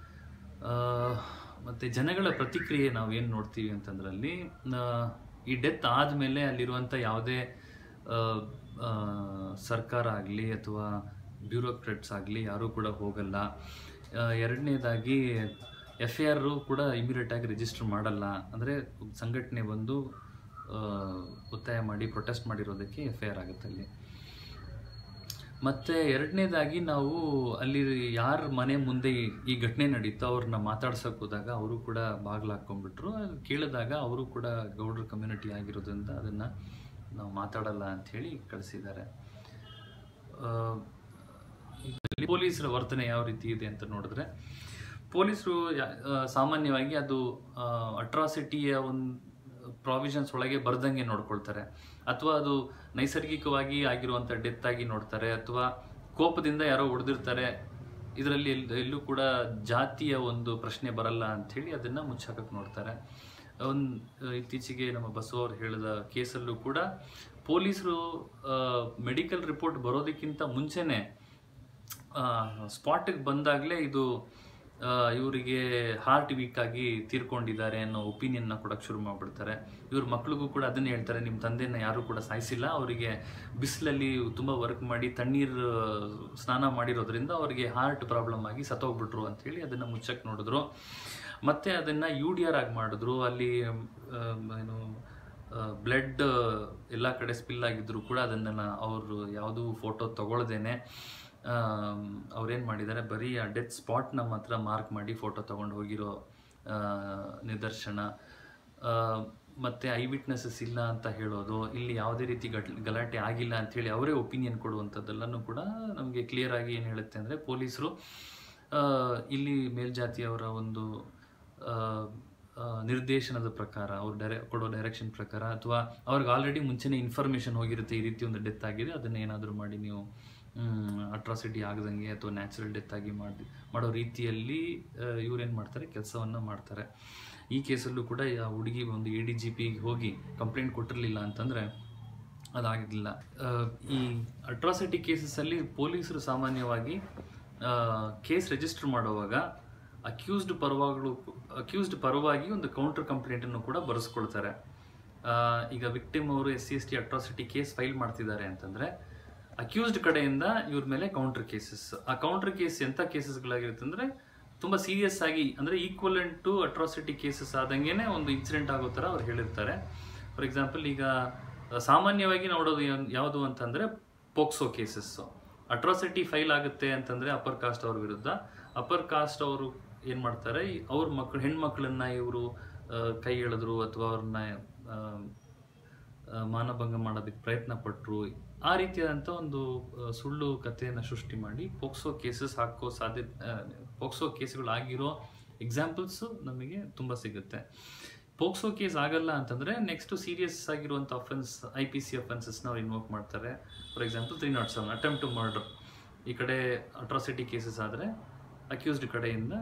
ಮತ್ತು ಜನಗಳ ಪ್ರತಿಕ್ರಿಯೆ ನಾವು ಏನು ನೋಡ್ತೀವಿ ಅಂತಂದ್ರೆ ಅಲ್ಲಿ ಆ, ಈ ಡೆತ್ ಆದಮೇಲೆ ಅಲ್ಲಿರುವಂಥ ಯಾವುದೇ ಆ, ಆ, ಸರ್ಕಾರ ಆಗಲಿ ಅಥವಾ ಬ್ಯೂರೋಕ್ರೆಟ್ಸ್ ಆಗಲಿ ಯಾರೂ ಕೂಡ ಹೋಗಲ್ಲ ಆ, ಎರಡನೇದಾಗಿ ಎಫ್ ಐ ಆರು ಕೂಡ ಇಮಿಡಿಯೇಟಾಗಿ ರಿಜಿಸ್ಟರ್ ಮಾಡಲ್ಲ ಅಂದರೆ ಸಂಘಟನೆ ಬಂದು ಆ, ಒತ್ತಾಯ ಮಾಡಿ ಪ್ರೊಟೆಸ್ಟ್ ಮಾಡಿರೋದಕ್ಕೆ ಎಫ್ ಐ ಆರ್ ಆಗುತ್ತೆ ಅಲ್ಲಿ ಮತ್ತೆ ಎರಡನೇದಾಗಿ ನಾವು ಅಲ್ಲಿ ಯಾರ ಮನೆ ಮುಂದೆ ಈ- ಈ ಘಟನೆ ನಡೀತೋ ಅವ್ರನ್ನ ಮಾತಾಡ್ಸಕ್ ಹೋದಾಗ ಅವರು ಕೂಡ ಬಾಗ್ಲು ಹಾಕೊಂಡ್ಬಿಟ್ರು ಅದು ಕೇಳಿದಾಗ ಅವರು ಕೂಡ ಗೌಡ್ರ ಕಮ್ಯುನಿಟಿ ಆಗಿರೋದ್ರಿಂದ ಅದನ್ನ ನಾವು ಮಾತಾಡಲ್ಲ ಅಂತ ಹೇಳಿ ಕಳಿಸಿದ್ದಾರೆ ಇದರಲ್ಲಿ ಪೊಲೀಸರ ವರ್ತನೆ ಯಾವ ರೀತಿ ಇದೆ ಅಂತ ನೋಡಿದ್ರೆ ಪೊಲೀಸರು ಸಾಮಾನ್ಯವಾಗಿ ಅದು ಅಟ್ರಾಸಿಟಿಯ ಒಂದು ಪ್ರಾವಿಷನ್ಸ್ ಒಳಗೆ ಬರ್ದಂಗೆ ನೋಡ್ಕೊಳ್ತಾರೆ ಅಥವಾ ಅದು ನೈಸರ್ಗಿಕವಾಗಿ ಆಗಿರುವಂಥ ಡೆತ್ ಆಗಿ ನೋಡ್ತಾರೆ ಅಥವಾ ಕೋಪದಿಂದ ಯಾರೋ ಹೊಡೆದಿರ್ತಾರೆ ಇದರಲ್ಲಿ ಎಲ್- ಎಲ್ಲೂ ಕೂಡ ಜಾತಿಯ ಒಂದು ಪ್ರಶ್ನೆ ಬರಲ್ಲ ಅಂಥೇಳಿ ಅದನ್ನ ಮುಚ್ಚಾಕಕ್ಕೆ ನೋಡ್ತಾರೆ ಒಂದು ಇತ್ತೀಚೆಗೆ ನಮ್ಮ ಬಸವ ಅವ್ರು ಹೇಳಿದ ಕೇಸಲ್ಲೂ ಕೂಡ ಪೊಲೀಸರು ಮೆಡಿಕಲ್ ರಿಪೋರ್ಟ್ ಬರೋದಕ್ಕಿಂತ ಮುಂಚೆನೆ ಸ್ಪಾಟಿಗೆ ಬಂದಾಗಲೇ ಇದು ಆ, ಇವರಿಗೆ ಹಾರ್ಟ್ ವೀಕ್ ಆಗಿ ತೀರ್ಕೊಂಡಿದ್ದಾರೆ ಅನ್ನೋ ಒಪಿನಿಯನ್ನ ಕೊಡಕ್ಕೆ ಶುರು ಮಾಡ್ಬಿಡ್ತಾರೆ ಇವ್ರ ಮಕ್ಳಿಗೂ ಕೂಡ ಅದನ್ನೇ ಹೇಳ್ತಾರೆ ನಿಮ್ಮ ತಂದೆನ ಯಾರು ಕೂಡ ಸಾಯಿಸಿಲ್ಲ ಅವರಿಗೆ ಬಿಸಿಲಲ್ಲಿ ತುಂಬ ವರ್ಕ್ ಮಾಡಿ ತಣ್ಣೀರು ಸ್ನಾನ ಮಾಡಿರೋದ್ರಿಂದ ಅವರಿಗೆ ಹಾರ್ಟ್ ಪ್ರಾಬ್ಲಮ್ ಆಗಿ ಸತ್ತೋಗ್ಬಿಟ್ರು ಅಂತ ಹೇಳಿ ಅದನ್ನ ಮುಚ್ಚಕ್ಕೆ ನೋಡಿದ್ರು ಮತ್ತೆ ಅದನ್ನ ಯು ಡಿ ಆರ್ ಆಗಿ ಮಾಡಿದ್ರು ಅಲ್ಲಿ ಆಮ್, ಏನು ಬ್ಲಡ್ ಎಲ್ಲ ಕಡೆ ಸ್ಪಿಲ್ ಆಗಿದ್ರು ಕೂಡ ಅದನ್ನೆಲ್ಲ ಅವರು ಯಾವುದೂ ಫೋಟೋ ತಗೊಳ್ದೇನೆ ಅವ್ರೇನು ಮಾಡಿದ್ದಾರೆ ಬರೀ ಆ ಡೆತ್ ಸ್ಪಾಟ್ನ ಮಾತ್ರ ಮಾರ್ಕ್ ಮಾಡಿ ಫೋಟೋ ತಗೊಂಡು ಹೋಗಿರೋ ಆ, ನಿದರ್ಶನ ಆ, ಮತ್ತೆ ಐ ವಿಟ್ನೆಸಸ್ ಇಲ್ಲ ಅಂತ ಹೇಳೋದು ಇಲ್ಲಿ ಯಾವುದೇ ರೀತಿ ಗಟ್ ಗಲಾಟೆ ಆಗಿಲ್ಲ ಅಂಥೇಳಿ ಅವರೇ ಒಪಿನಿಯನ್ ಕೊಡುವಂಥದ್ದೆಲ್ಲನೂ ಕೂಡ ನಮಗೆ ಕ್ಲಿಯರ್ ಆಗಿ ಏನು ಹೇಳುತ್ತೆ ಅಂದರೆ ಪೊಲೀಸರು ಇಲ್ಲಿ ಮೇಲ್ಜಾತಿಯವರ ಒಂದು ಆ, ಆ, ನಿರ್ದೇಶನದ ಪ್ರಕಾರ ಅವ್ರು ಡೈರೆ ಕೊಡೋ ಡೈರೆಕ್ಷನ್ ಪ್ರಕಾರ ಅಥವಾ ಅವ್ರಿಗೆ ಆಲ್ರೆಡಿ ಮುಂಚೆನೇ ಇನ್ಫಾರ್ಮೇಷನ್ ಹೋಗಿರುತ್ತೆ ಈ ರೀತಿ ಒಂದು ಡೆತ್ ಆಗಿದೆ ಅದನ್ನ ಏನಾದರೂ ಮಾಡಿ ನೀವು ಅಟ್ರಾಸಿಟಿ ಆಗದಂಗೆ ಅಥವಾ ನ್ಯಾಚುರಲ್ ಡೆತ್ ಆಗಿ ಮಾಡಿ ಮಾಡೋ ರೀತಿಯಲ್ಲಿ ಇವ್ರೇನು ಮಾಡ್ತಾರೆ ಕೆಲಸವನ್ನು ಮಾಡ್ತಾರೆ ಈ ಕೇಸಲ್ಲೂ ಕೂಡ ಆ ಹುಡುಗಿ ಒಂದು ಎ ಡಿ ಜಿ ಪಿಗೆ ಹೋಗಿ ಕಂಪ್ಲೇಂಟ್ ಕೊಟ್ಟಿರಲಿಲ್ಲ ಅಂತಂದರೆ ಅದಾಗಿಲ್ಲ ಆ, ಈ ಅಟ್ರಾಸಿಟಿ ಕೇಸಸ್ಸಲ್ಲಿ ಪೊಲೀಸರು ಸಾಮಾನ್ಯವಾಗಿ ಕೇಸ್ ರಿಜಿಸ್ಟರ್ ಮಾಡುವಾಗ ಅಕ್ಯೂಸ್ಡ್ ಪರವಾಗಳು ಅಕ್ಯೂಸ್ಡ್ ಪರವಾಗಿ ಒಂದು ಕೌಂಟರ್ ಕಂಪ್ಲೇಂಟನ್ನು ಕೂಡ ಬರೆಸ್ಕೊಳ್ತಾರೆ ಆ, ಈಗ ವಿಕ್ಟಿಮ್ ಅವರು S C S T atrocity case file ಮಾಡ್ತಿದ್ದಾರೆ ಅಂತಂದ್ರೆ ಅಕ್ಯೂಸ್ಡ್ ಕಡೆಯಿಂದ ಇವ್ರ ಮೇಲೆ ಕೌಂಟರ್ ಕೇಸಸ್ ಆ ಕೌಂಟರ್ ಕೇಸ್ ಎಂಥ ಕೇಸಸ್ಗಳಾಗಿರುತ್ತೆ ಅಂದ್ರೆ ತುಂಬಾ ಸೀರಿಯಸ್ ಆಗಿ ಅಂದ್ರೆ ಈಕ್ವಲೆಂಟ್ ಟು ಅಟ್ರಾಸಿಟಿ ಕೇಸಸ್ ಆದಂಗೆನೆ ಒಂದು ಇನ್ಸಿಡೆಂಟ್ ಆಗೋ ಥರ ಅವ್ರು ಹೇಳಿರ್ತಾರೆ ಫಾರ್ ಎಕ್ಸಾಂಪಲ್ ಈಗ ಆ, ಸಾಮಾನ್ಯವಾಗಿ ನೋಡೋದು ಏನ್- ಯಾವುದು ಅಂತಂದ್ರೆ ಪೋಕ್ಸೋ ಕೇಸಸ್ ಅಟ್ರಾಸಿಟಿ ಫೈಲ್ ಆಗುತ್ತೆ ಅಂತಂದ್ರೆ ಅಪ್ಪರ್ ಕಾಸ್ಟ್ ಅವ್ರ ವಿರುದ್ಧ ಅಪ್ಪರ್ ಕಾಸ್ಟ್ ಅವರು ಏನ್ ಮಾಡ್ತಾರೆ ಈ- ಅವ್ರ ಮಕ್ಕಳು ಹೆಣ್ಮಕ್ಳನ್ನ ಇವರು ಕೈ ಎಳೆದ್ರು ಅಥವಾ ಅವ್ರನ್ನ ಆ, ಆ, ಮಾನಭಂಗ ಮಾಡೋದಕ್ಕೆ ಪ್ರಯತ್ನ ಪಟ್ಟರು ಆ ರೀತಿಯಾದಂಥ ಒಂದು ಆ, ಸುಳ್ಳು ಕಥೆಯನ್ನು ಸೃಷ್ಟಿ ಮಾಡಿ ಪೋಕ್ಸೋ ಕೇಸಸ್ ಹಾಕೋ ಸಾಧ್ಯ ಆ, ಪೋಕ್ಸೋ ಕೇಸ್ಗಳು ಆಗಿರೋ ಎಕ್ಸಾಂಪಲ್ಸು ನಮಗೆ ತುಂಬ ಸಿಗುತ್ತೆ ಪೋಕ್ಸೋ ಕೇಸ್ ಆಗಲ್ಲ ಅಂತಂದ್ರೆ ನೆಕ್ಸ್ಟ್ ಸೀರಿಯಸ್ ಆಗಿರುವಂಥ ಅಫೆನ್ಸ್ ಐ ಪಿ ಸಿ ಅಫೆನ್ಸಸ್ನ ಅವ್ರು ಇನ್ವೋಕ್ ಮಾಡ್ತಾರೆ for example three not seven attempt to murder ಈ ಕಡೆ ಅಟ್ರಾಸಿಟಿ ಕೇಸಸ್ ಆದರೆ ಅಕ್ಯೂಸ್ಡ್ ಕಡೆಯಿಂದ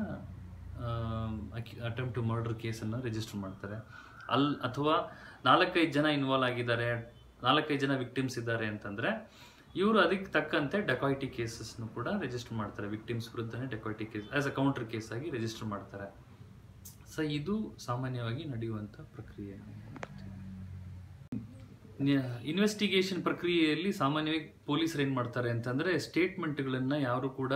ಅಟೆಂಪ್ಟ್ ಟು ಮರ್ಡರ್ ಕೇಸನ್ನು ರಿಜಿಸ್ಟರ್ ಮಾಡ್ತಾರೆ ಅಲ್ ಅಥವಾ ನಾಲ್ಕೈದು ಜನ ಇನ್ವಾಲ್ವ್ ಆಗಿದ್ದಾರೆ ನಾಲ್ಕೈದು ಜನ ವಿಕ್ಟಿಮ್ಸ್ ಇದ್ದಾರೆ ಅಂತಂದರೆ ಇವರು ಅದಕ್ಕೆ ತಕ್ಕಂತೆ ಡೆಕಾಯಿಟಿ ಕೇಸಸ್ನು ಕೂಡ ರಿಜಿಸ್ಟರ್ ಮಾಡ್ತಾರೆ ವಿಕ್ಟಿಮ್ಸ್ ವಿರುದ್ಧನೇ dacoity case as a counter case ಆಗಿ ರಿಜಿಸ್ಟರ್ ಮಾಡ್ತಾರೆ ಸೊ ಇದು ಸಾಮಾನ್ಯವಾಗಿ ನಡೆಯುವಂಥ ಪ್ರಕ್ರಿಯೆ ಇನ್ವೆಸ್ಟಿಗೇಷನ್ ಪ್ರಕ್ರಿಯೆಯಲ್ಲಿ ಸಾಮಾನ್ಯವಾಗಿ ಪೊಲೀಸರು ಏನು ಮಾಡ್ತಾರೆ ಅಂತಂದರೆ ಸ್ಟೇಟ್ಮೆಂಟ್ಗಳನ್ನು ಯಾರು ಕೂಡ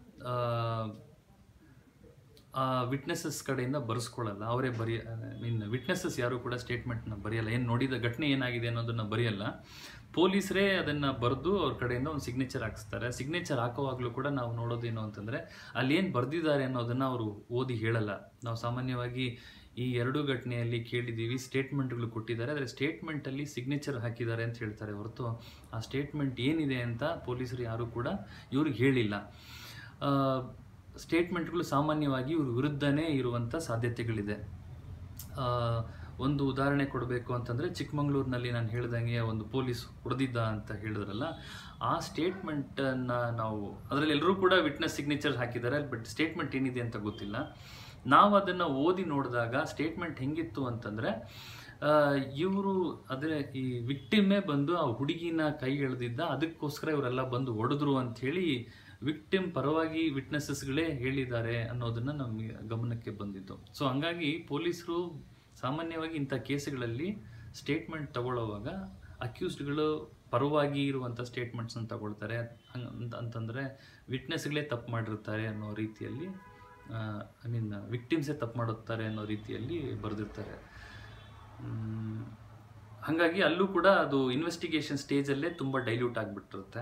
ವಿಟ್ನೆಸಸ್ ಕಡೆಯಿಂದ ಬರೆಸ್ಕೊಳ್ಳಲ್ಲ ಅವರೇ ಬರೆಯ ಮೀನ್ ವಿಟ್ನೆಸಸ್ ಯಾರು ಕೂಡ ಸ್ಟೇಟ್ಮೆಂಟ್ನ ಬರೆಯಲ್ಲ ಏನು ನೋಡಿದ ಘಟನೆ ಏನಾಗಿದೆ ಅನ್ನೋದನ್ನ ಬರೆಯಲ್ಲ ಪೊಲೀಸರೇ ಅದನ್ನು ಬರೆದು ಅವ್ರ ಕಡೆಯಿಂದ ಒಂದು ಸಿಗ್ನೇಚರ್ ಹಾಕಿಸ್ತಾರೆ ಸಿಗ್ನೇಚರ್ ಹಾಕೋವಾಗಲೂ ಕೂಡ ನಾವು ನೋಡೋದೇನು ಅಂತಂದರೆ ಅಲ್ಲಿ ಏನು ಬರೆದಿದ್ದಾರೆ ಅನ್ನೋದನ್ನು ಅವರು ಓದಿ ಹೇಳಲ್ಲ ನಾವು ಸಾಮಾನ್ಯವಾಗಿ ಈ ಎರಡು ಘಟನೆಯಲ್ಲಿ ಕೇಳಿದ್ದೀವಿ ಸ್ಟೇಟ್ಮೆಂಟ್ಗಳು ಕೊಟ್ಟಿದ್ದಾರೆ ಆದರೆ ಸ್ಟೇಟ್ಮೆಂಟಲ್ಲಿ ಸಿಗ್ನೇಚರ್ ಹಾಕಿದ್ದಾರೆ ಅಂತ ಹೇಳ್ತಾರೆ ಹೊರತು ಆ ಸ್ಟೇಟ್ಮೆಂಟ್ ಏನಿದೆ ಅಂತ ಪೊಲೀಸರು ಯಾರೂ ಕೂಡ ಇವ್ರಿಗೆ ಹೇಳಿಲ್ಲ ಆ, ಸ್ಟೇಟ್ಮೆಂಟ್ಗಳು ಸಾಮಾನ್ಯವಾಗಿ ಇವ್ರ ವಿರುದ್ಧನೇ ಇರುವಂಥ ಸಾಧ್ಯತೆಗಳಿದೆ ಆ, ಒಂದು ಉದಾಹರಣೆ ಕೊಡಬೇಕು ಅಂತಂದರೆ ಚಿಕ್ಕಮಂಗ್ಳೂರಿನಲ್ಲಿ ನಾನು ಹೇಳ್ದಂಗೆ ಒಂದು ಪೊಲೀಸ್ ಹೊಡೆದಿದ್ದ ಅಂತ ಹೇಳಿದ್ರಲ್ಲ ಆ ಸ್ಟೇಟ್ಮೆಂಟನ್ನು ನಾವು ಅದರಲ್ಲಿ ಎಲ್ಲರೂ ಕೂಡ ವಿಟ್ನೆಸ್ ಸಿಗ್ನೇಚರ್ ಹಾಕಿದ್ದಾರೆ ಬಟ್ ಸ್ಟೇಟ್ಮೆಂಟ್ ಏನಿದೆ ಅಂತ ಗೊತ್ತಿಲ್ಲ ನಾವು ಅದನ್ನು ಓದಿ ನೋಡಿದಾಗ ಸ್ಟೇಟ್ಮೆಂಟ್ ಹೆಂಗಿತ್ತು ಅಂತಂದರೆ ಇವರು ಅದೇ ಈ ವಿಕ್ಟಿಮೇ ಬಂದು ಆ ಹುಡುಗಿನ ಕೈ ಎಳೆದಿದ್ದ ಅದಕ್ಕೋಸ್ಕರ ಇವರೆಲ್ಲ ಬಂದು ಹೊಡೆದ್ರು ಅಂಥೇಳಿ ವಿಕ್ಟಿಮ್ ಪರವಾಗಿ ವಿಟ್ನೆಸಸ್ಗಳೇ ಹೇಳಿದ್ದಾರೆ ಅನ್ನೋದನ್ನ ನಮಗೆ ಗಮನಕ್ಕೆ ಬಂದಿದ್ದು ಸೊ ಹಂಗಾಗಿ ಪೊಲೀಸರು ಸಾಮಾನ್ಯವಾಗಿ ಇಂಥ ಕೇಸುಗಳಲ್ಲಿ ಸ್ಟೇಟ್ಮೆಂಟ್ ತಗೊಳ್ಳುವಾಗ ಅಕ್ಯೂಸ್ಡ್ಗಳು ಪರವಾಗಿ ಇರುವಂಥ ಸ್ಟೇಟ್ಮೆಂಟ್ಸನ್ನು ತಗೊಳ್ತಾರೆ ಹಂಗ್ ಅಂತ ಅಂತಂದರೆ ವಿಟ್ನೆಸ್ಗಳೇ ತಪ್ಪು ಮಾಡಿರ್ತಾರೆ ಅನ್ನೋ ರೀತಿಯಲ್ಲಿ ಐ ಮೀನ್ ವಿಕ್ಟಿಮ್ಸೇ ತಪ್ಪು ಮಾಡುತ್ತಾರೆ ಅನ್ನೋ ರೀತಿಯಲ್ಲಿ ಬರೆದಿರ್ತಾರೆ ಮ್, ಹಾಗಾಗಿ ಅಲ್ಲೂ ಕೂಡ ಅದು ಇನ್ವೆಸ್ಟಿಗೇಷನ್ ಸ್ಟೇಜಲ್ಲೇ ತುಂಬ ಡೈಲ್ಯೂಟ್ ಆಗಿಬಿಟ್ಟಿರುತ್ತೆ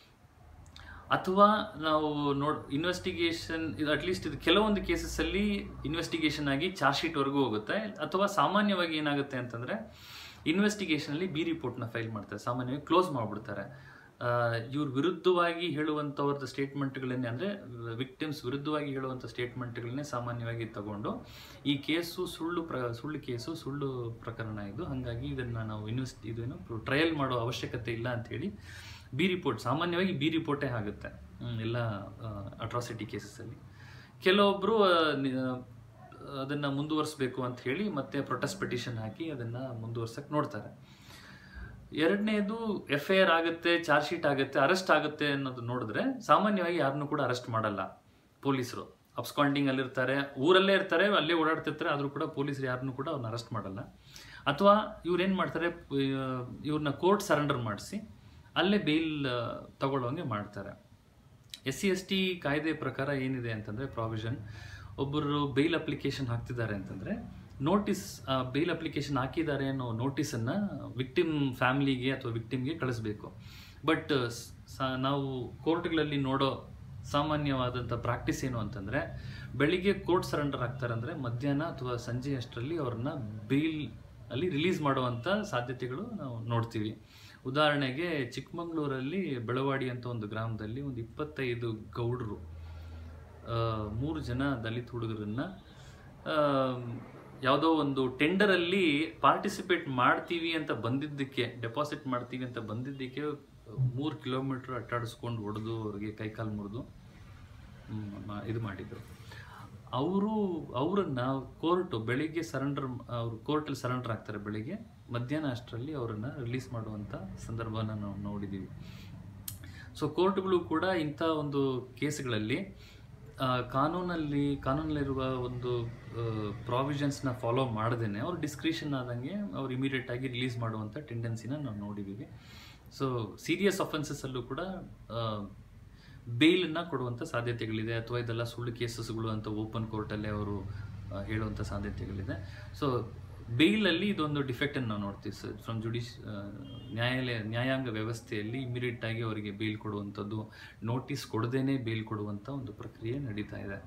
ಅಥವಾ ನಾವು ನೋಡ್ ಇನ್ವೆಸ್ಟಿಗೇಷನ್ ಇದು ಅಟ್ಲೀಸ್ಟ್ ಇದು ಕೆಲವೊಂದು ಕೇಸಸ್ಸಲ್ಲಿ ಇನ್ವೆಸ್ಟಿಗೇಷನ್ ಆಗಿ ಚಾರ್ಜ್ ಶೀಟ್ವರೆಗೂ ಹೋಗುತ್ತೆ ಅಥವಾ ಸಾಮಾನ್ಯವಾಗಿ ಏನಾಗುತ್ತೆ ಅಂತಂದರೆ ಇನ್ವೆಸ್ಟಿಗೇಷನಲ್ಲಿ ಬಿ ರಿಪೋರ್ಟ್ನ ಫೈಲ್ ಮಾಡ್ತಾರೆ ಸಾಮಾನ್ಯವಾಗಿ ಕ್ಲೋಸ್ ಮಾಡಿಬಿಡ್ತಾರೆ ಇವ್ರ ವಿರುದ್ಧವಾಗಿ ಹೇಳುವಂಥವ್ರದ್ದು ಸ್ಟೇಟ್ಮೆಂಟ್ಗಳನ್ನೇ ಅಂದರೆ ವಿಕ್ಟಿಮ್ಸ್ ವಿರುದ್ಧವಾಗಿ ಹೇಳುವಂಥ ಸ್ಟೇಟ್ಮೆಂಟ್ಗಳನ್ನೇ ಸಾಮಾನ್ಯವಾಗಿ ತಗೊಂಡು ಈ ಕೇಸು ಸುಳ್ಳು ಪ್ರ ಸುಳ್ಳು ಕೇಸು ಸುಳ್ಳು ಪ್ರಕರಣ ಇದು ಹಾಗಾಗಿ ಇದನ್ನು ನಾವು ಇನ್ವೆಸ್ಟ್ ಇದೇನು ಟ್ರಯಲ್ ಮಾಡೋ ಅವಶ್ಯಕತೆ ಇಲ್ಲ ಅಂಥೇಳಿ ಬಿ ರಿಪೋರ್ಟ್ ಸಾಮಾನ್ಯವಾಗಿ ಬಿ ರಿಪೋರ್ಟೇ ಆಗುತ್ತೆ ಹ್ಮ್, ಎಲ್ಲ ಅಟ್ರಾಸಿಟಿ ಕೇಸಸ್ಸಲ್ಲಿ ಕೆಲವೊಬ್ಬರು ಅದನ್ನು ಮುಂದುವರಿಸಬೇಕು ಅಂತ ಹೇಳಿ ಮತ್ತೆ ಪ್ರೊಟೆಸ್ಟ್ ಪಿಟಿಷನ್ ಹಾಕಿ ಅದನ್ನು ಮುಂದುವರ್ಸಕ್ಕೆ ನೋಡ್ತಾರೆ ಎರಡನೇದು ಎಫ್ ಐ ಆರ್ ಆಗುತ್ತೆ ಚಾರ್ಜ್ ಶೀಟ್ ಆಗುತ್ತೆ ಅರೆಸ್ಟ್ ಆಗುತ್ತೆ ಅನ್ನೋದು ನೋಡಿದ್ರೆ ಸಾಮಾನ್ಯವಾಗಿ ಯಾರನ್ನೂ ಕೂಡ ಅರೆಸ್ಟ್ ಮಾಡಲ್ಲ ಪೊಲೀಸರು ಅಬ್ಸ್ಕಾಂಡಿಂಗ್ ಅಲ್ಲಿರ್ತಾರೆ ಊರಲ್ಲೇ ಇರ್ತಾರೆ ಅಲ್ಲೇ ಓಡಾಡ್ತಿರ್ತಾರೆ ಆದರೂ ಕೂಡ ಪೊಲೀಸರು ಯಾರನ್ನೂ ಕೂಡ ಅವ್ರನ್ನ ಅರೆಸ್ಟ್ ಮಾಡಲ್ಲ ಅಥವಾ ಇವ್ರೇನು ಮಾಡ್ತಾರೆ ಇವ್ರನ್ನ ಕೋರ್ಟ್ ಸರೆಂಡರ್ ಮಾಡಿಸಿ ಅಲ್ಲೇ ಬೇಲ್ ತಗೊಳ್ಳೋಂಗೆ ಮಾಡ್ತಾರೆ ಎಸ್ ಸಿ ಎಸ್ ಟಿ ಕಾಯ್ದೆ ಪ್ರಕಾರ ಏನಿದೆ ಅಂತಂದರೆ ಪ್ರಾವಿಷನ್ ಒಬ್ಬರು ಬೇಲ್ ಅಪ್ಲಿಕೇಶನ್ ಹಾಕ್ತಿದ್ದಾರೆ ಅಂತಂದರೆ ನೋಟಿಸ್ ಬೇಲ್ ಅಪ್ಲಿಕೇಶನ್ ಹಾಕಿದ್ದಾರೆ ಅನ್ನೋ ನೋಟಿಸನ್ನು ವಿಕ್ಟಿಮ್ ಫ್ಯಾಮಿಲಿಗೆ ಅಥವಾ ವಿಕ್ಟಿಮ್ಗೆ ಕಳಿಸ್ಬೇಕು ಬಟ್ ನಾವು ಕೋರ್ಟ್ಗಳಲ್ಲಿ ನೋಡೋ ಸಾಮಾನ್ಯವಾದಂಥ ಪ್ರಾಕ್ಟೀಸ್ ಏನು ಅಂತಂದರೆ ಬೆಳಿಗ್ಗೆ ಕೋರ್ಟ್ ಸರೆಂಡರ್ ಆಗ್ತಾರೆ ಅಂದರೆ ಮಧ್ಯಾಹ್ನ ಅಥವಾ ಸಂಜೆ ಅಷ್ಟರಲ್ಲಿ ಅವ್ರನ್ನ ಬೇಲ್ ಅಲ್ಲಿ ರಿಲೀಸ್ ಮಾಡುವಂಥ ಸಾಧ್ಯತೆಗಳು ನಾವು ನೋಡ್ತೀವಿ ಉದಾಹರಣೆಗೆ ಚಿಕ್ಕಮಂಗ್ಳೂರಲ್ಲಿ ಬೆಳವಾಡಿ ಅಂತ ಒಂದು ಗ್ರಾಮದಲ್ಲಿ ಒಂದು ಇಪ್ಪತ್ತೈದು ಗೌಡರು ಆ, ಮೂರು ಜನ ದಲಿತ ಹುಡುಗರನ್ನ ಆ, ಯಾವುದೋ ಒಂದು ಟೆಂಡರಲ್ಲಿ ಪಾರ್ಟಿಸಿಪೇಟ್ ಮಾಡ್ತೀವಿ ಅಂತ ಬಂದಿದ್ದಕ್ಕೆ ಡೆಪಾಸಿಟ್ ಮಾಡ್ತೀವಿ ಅಂತ ಬಂದಿದ್ದಕ್ಕೆ ಮೂರು ಕಿಲೋಮೀಟ್ರ್ ಅಟ್ಟಾಡಿಸ್ಕೊಂಡು ಹೊಡೆದು ಅವ್ರಿಗೆ ಕೈಕಾಲು ಮುರಿದು ಇದು ಮಾಡಿದ್ರು ಅವರು ಅವರನ್ನ ಕೋರ್ಟು ಬೆಳಿಗ್ಗೆ ಸರೆಂಡರ್ ಅವರು ಕೋರ್ಟಲ್ಲಿ ಸರೆಂಡರ್ ಆಗ್ತಾರೆ ಬೆಳಿಗ್ಗೆ ಮಧ್ಯಾಹ್ನ ಅಷ್ಟರಲ್ಲಿ ಅವರನ್ನು ರಿಲೀಸ್ ಮಾಡುವಂಥ ಸಂದರ್ಭನ ನಾವು ನೋಡಿದ್ದೀವಿ ಸೊ ಕೋರ್ಟ್ಗಳು ಕೂಡ ಇಂಥ ಒಂದು ಕೇಸ್ಗಳಲ್ಲಿ ಆ, ಕಾನೂನಲ್ಲಿ ಕಾನೂನಲ್ಲಿರುವ ಒಂದು ಪ್ರಾವಿಷನ್ಸ್ನ ಫಾಲೋ ಮಾಡ್ದೇನೆ ಅವ್ರು ಡಿಸ್ಕ್ರಿಷನ್ ಆದಂಗೆ ಅವ್ರು ಇಮಿಡಿಯೇಟ್ ಆಗಿ ರಿಲೀಸ್ ಮಾಡುವಂಥ ಟೆಂಡೆನ್ಸಿನ ನಾವು ನೋಡಿದ್ದೀವಿ ಸೊ ಸೀರಿಯಸ್ ಅಫೆನ್ಸಸ್ಸಲ್ಲೂ ಕೂಡ ಬೇಲನ್ನು ಕೊಡುವಂಥ ಸಾಧ್ಯತೆಗಳಿದೆ ಅಥವಾ ಇದೆಲ್ಲ ಸುಳ್ಳು ಕೇಸಸ್ಗಳು ಅಂತ ಓಪನ್ ಕೋರ್ಟಲ್ಲೇ ಅವರು ಆ, ಹೇಳುವಂಥ ಸಾಧ್ಯತೆಗಳಿದೆ ಸೊ ಬೇಲಲ್ಲಿ ಇದೊಂದು ಡಿಫೆಕ್ಟನ್ನು ನಾವು ನೋಡ್ತೀವಿ ಸರ್ ಫ್ರಮ್ ಜುಡಿಷ್ ನ್ಯಾಯಾಲಯ ನ್ಯಾಯಾಂಗ ವ್ಯವಸ್ಥೆಯಲ್ಲಿ ಇಮಿಡಿಯೇಟ್ ಆಗಿ ಅವರಿಗೆ ಬೇಲ್ ಕೊಡುವಂಥದ್ದು ನೋಟಿಸ್ ಕೊಡದೇನೆ ಬೇಲ್ ಕೊಡುವಂಥ ಒಂದು ಪ್ರಕ್ರಿಯೆ ನಡೀತಾ ಇದೆ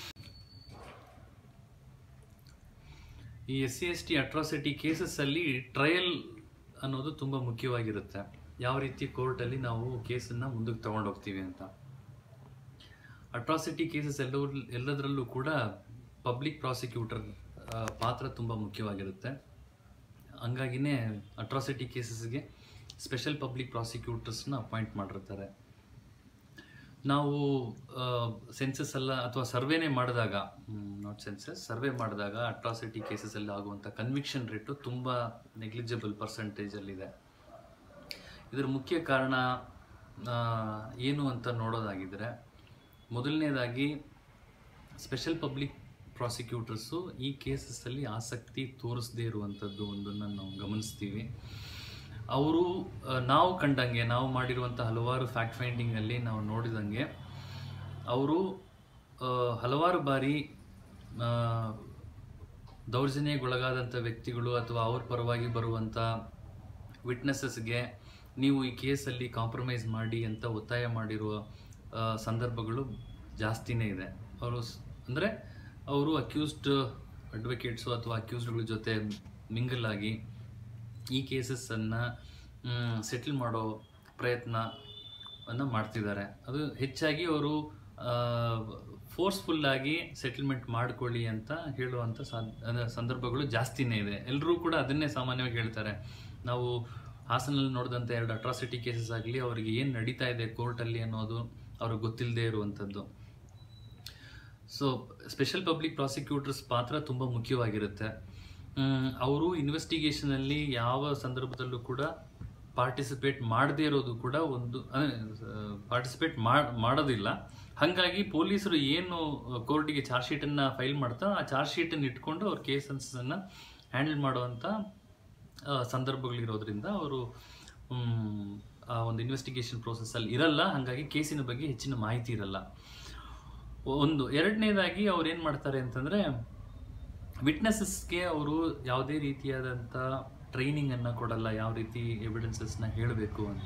ಈ S C S T atrocity ಕೇಸಸ್ಸಲ್ಲಿ ಟ್ರಯಲ್ ಅನ್ನೋದು ತುಂಬ ಮುಖ್ಯವಾಗಿರುತ್ತೆ ಯಾವ ರೀತಿ ಕೋರ್ಟಲ್ಲಿ ನಾವು ಕೇಸನ್ನು ಮುಂದಕ್ಕೆ ತಗೊಂಡು ಹೋಗ್ತೀವಿ ಅಂತ ಅಟ್ರಾಸಿಟಿ ಕೇಸಸ್ ಎಲ್ಲವೂ ಎಲ್ಲದರಲ್ಲೂ ಕೂಡ ಪಬ್ಲಿಕ್ ಪ್ರಾಸಿಕ್ಯೂಟರ್ ಪಾತ್ರ ತುಂಬ ಮುಖ್ಯವಾಗಿರುತ್ತೆ ಹಂಗಾಗಿನೇ ಅಟ್ರಾಸಿಟಿ ಕೇಸಸ್ಗೆ ಸ್ಪೆಷಲ್ ಪಬ್ಲಿಕ್ ಪ್ರಾಸಿಕ್ಯೂಟರ್ಸ್ನ ಅಪಾಯಿಂಟ್ ಮಾಡಿರ್ತಾರೆ ನಾವು ಸೆನ್ಸಸ್ ಎಲ್ಲ ಅಥವಾ ಸರ್ವೇನೇ ಮಾಡಿದಾಗ ನಾಟ್ ಸೆನ್ಸಸ್ ಸರ್ವೆ ಮಾಡಿದಾಗ ಅಟ್ರಾಸಿಟಿ ಕೇಸಸಲ್ಲಿ ಆಗುವಂಥ ಕನ್ವಿಕ್ಷನ್ ರೇಟು ತುಂಬ ನೆಗ್ಲಿಜಿಬಲ್ ಪರ್ಸೆಂಟೇಜಲ್ಲಿದೆ ಇದರ ಮುಖ್ಯ ಕಾರಣ ಆ, ಏನು ಅಂತ ನೋಡೋದಾಗಿದ್ರೆ ಮೊದಲನೇದಾಗಿ ಅವರು ಪಬ್ಲಿಕ್ ಪ್ರಾಸಿಕ್ಯೂಟರ್ಸು ಈ ಕೇಸಸ್ಸಲ್ಲಿ ಆಸಕ್ತಿ ತೋರಿಸದೇ ಇರುವಂಥದ್ದು ಒಂದನ್ನು ನಾವು ಗಮನಿಸ್ತೀವಿ ಅವರು ಆ, ನಾವು ಕಂಡಂಗೆ ನಾವು ಮಾಡಿರುವಂಥ ಹಲವಾರು ಫ್ಯಾಕ್ಟ್ ಫೈಂಡಿಂಗಲ್ಲಿ ನಾವು ನೋಡಿದಂಗೆ ಅವರು ಹಲವಾರು ಬಾರಿ ಆ, ದೌರ್ಜನ್ಯಕ್ಕೊಳಗಾದಂಥ ವ್ಯಕ್ತಿಗಳು ಅಥವಾ ಅವ್ರ ಪರವಾಗಿ ಬರುವಂಥ ವಿಟ್ನೆಸಸ್ಗೆ ನೀವು ಈ ಕೇಸಲ್ಲಿ ಕಾಂಪ್ರಮೈಸ್ ಮಾಡಿ ಅಂತ ಒತ್ತಾಯ ಮಾಡಿರುವ ಆ, ಸಂದರ್ಭಗಳು ಜಾಸ್ತಿನೇ ಇದೆ ಅವರು ಅಂದರೆ ಅವರು ಅಕ್ಯೂಸ್ಡ್ ಅಡ್ವೊಕೇಟ್ಸು ಅಥವಾ ಅಕ್ಯೂಸ್ಡ್ಗಳ ಜೊತೆ ಮಿಂಗಲ್ ಆಗಿ ಈ ಕೇಸಸ್ಸನ್ನು ಸೆಟಲ್ ಮಾಡೋ ಪ್ರಯತ್ನವನ್ನು ಮಾಡ್ತಿದ್ದಾರೆ ಅದು ಹೆಚ್ಚಾಗಿ ಅವರು ಫೋರ್ಸ್ಫುಲ್ಲಾಗಿ ಸೆಟಲ್ಮೆಂಟ್ ಮಾಡ್ಕೊಳ್ಳಿ ಅಂತ ಹೇಳುವಂಥ ಸಾದ್ ಅದ ಸಂದರ್ಭಗಳು ಜಾಸ್ತಿನೇ ಇದೆ ಎಲ್ಲರೂ ಕೂಡ ಅದನ್ನೇ ಸಾಮಾನ್ಯವಾಗಿ ಹೇಳ್ತಾರೆ ನಾವು ಹಾಸನಲ್ಲಿ ನೋಡಿದಂಥ ಎರಡು ಅಟ್ರಾಸಿಟಿ ಕೇಸಸ್ ಆಗಲಿ ಅವರಿಗೆ ಏನು ನಡೀತಾ ಇದೆ ಕೋರ್ಟಲ್ಲಿ ಅನ್ನೋದು ಅವ್ರಿಗೆ ಗೊತ್ತಿಲ್ಲದೆ ಇರುವಂಥದ್ದು ಸೊ ಸ್ಪೆಷಲ್ ಪಬ್ಲಿಕ್ ಪ್ರಾಸಿಕ್ಯೂಟರ್ಸ್ ಪಾತ್ರ ತುಂಬ ಮುಖ್ಯವಾಗಿರುತ್ತೆ ಅವರು ಇನ್ವೆಸ್ಟಿಗೇಷನಲ್ಲಿ ಯಾವ ಸಂದರ್ಭದಲ್ಲೂ ಕೂಡ ಪಾರ್ಟಿಸಿಪೇಟ್ ಮಾಡದೇ ಇರೋದು ಕೂಡ ಒಂದು ಪಾರ್ಟಿಸಿಪೇಟ್ ಮಾಡೋದಿಲ್ಲ ಹಾಗಾಗಿ ಪೊಲೀಸರು ಏನು ಕೋರ್ಟಿಗೆ ಚಾರ್ಜ್ ಶೀಟನ್ನು ಫೈಲ್ ಮಾಡ್ತಾ ಆ ಚಾರ್ಜ್ ಶೀಟನ್ನು ಇಟ್ಕೊಂಡು ಅವ್ರ ಕೇಸನ್ನು ಹ್ಯಾಂಡಲ್ ಮಾಡುವಂಥ ಆ, ಸಂದರ್ಭಗಳಿರೋದ್ರಿಂದ ಅವರು ಮ್, ಆ ಒಂದು ಇನ್ವೆಸ್ಟಿಗೇಷನ್ ಪ್ರೋಸೆಸ್ಸಲ್ಲಿ ಇರಲ್ಲ ಹಾಗಾಗಿ ಕೇಸಿನ ಬಗ್ಗೆ ಹೆಚ್ಚಿನ ಮಾಹಿತಿ ಇರಲ್ಲ ಒಂದು ಎರಡನೇದಾಗಿ ಅವ್ರು ಏನು ಮಾಡ್ತಾರೆ ಅಂತಂದರೆ ವಿಟ್ನೆಸಸ್ಗೆ ಅವರು ಯಾವುದೇ ರೀತಿಯಾದಂಥ ಟ್ರೈನಿಂಗನ್ನು ಕೊಡಲ್ಲ ಯಾವ ರೀತಿ ಎವಿಡೆನ್ಸಸ್ನ ಹೇಳಬೇಕು ಅಂತ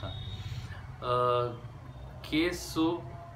ಕೇಸು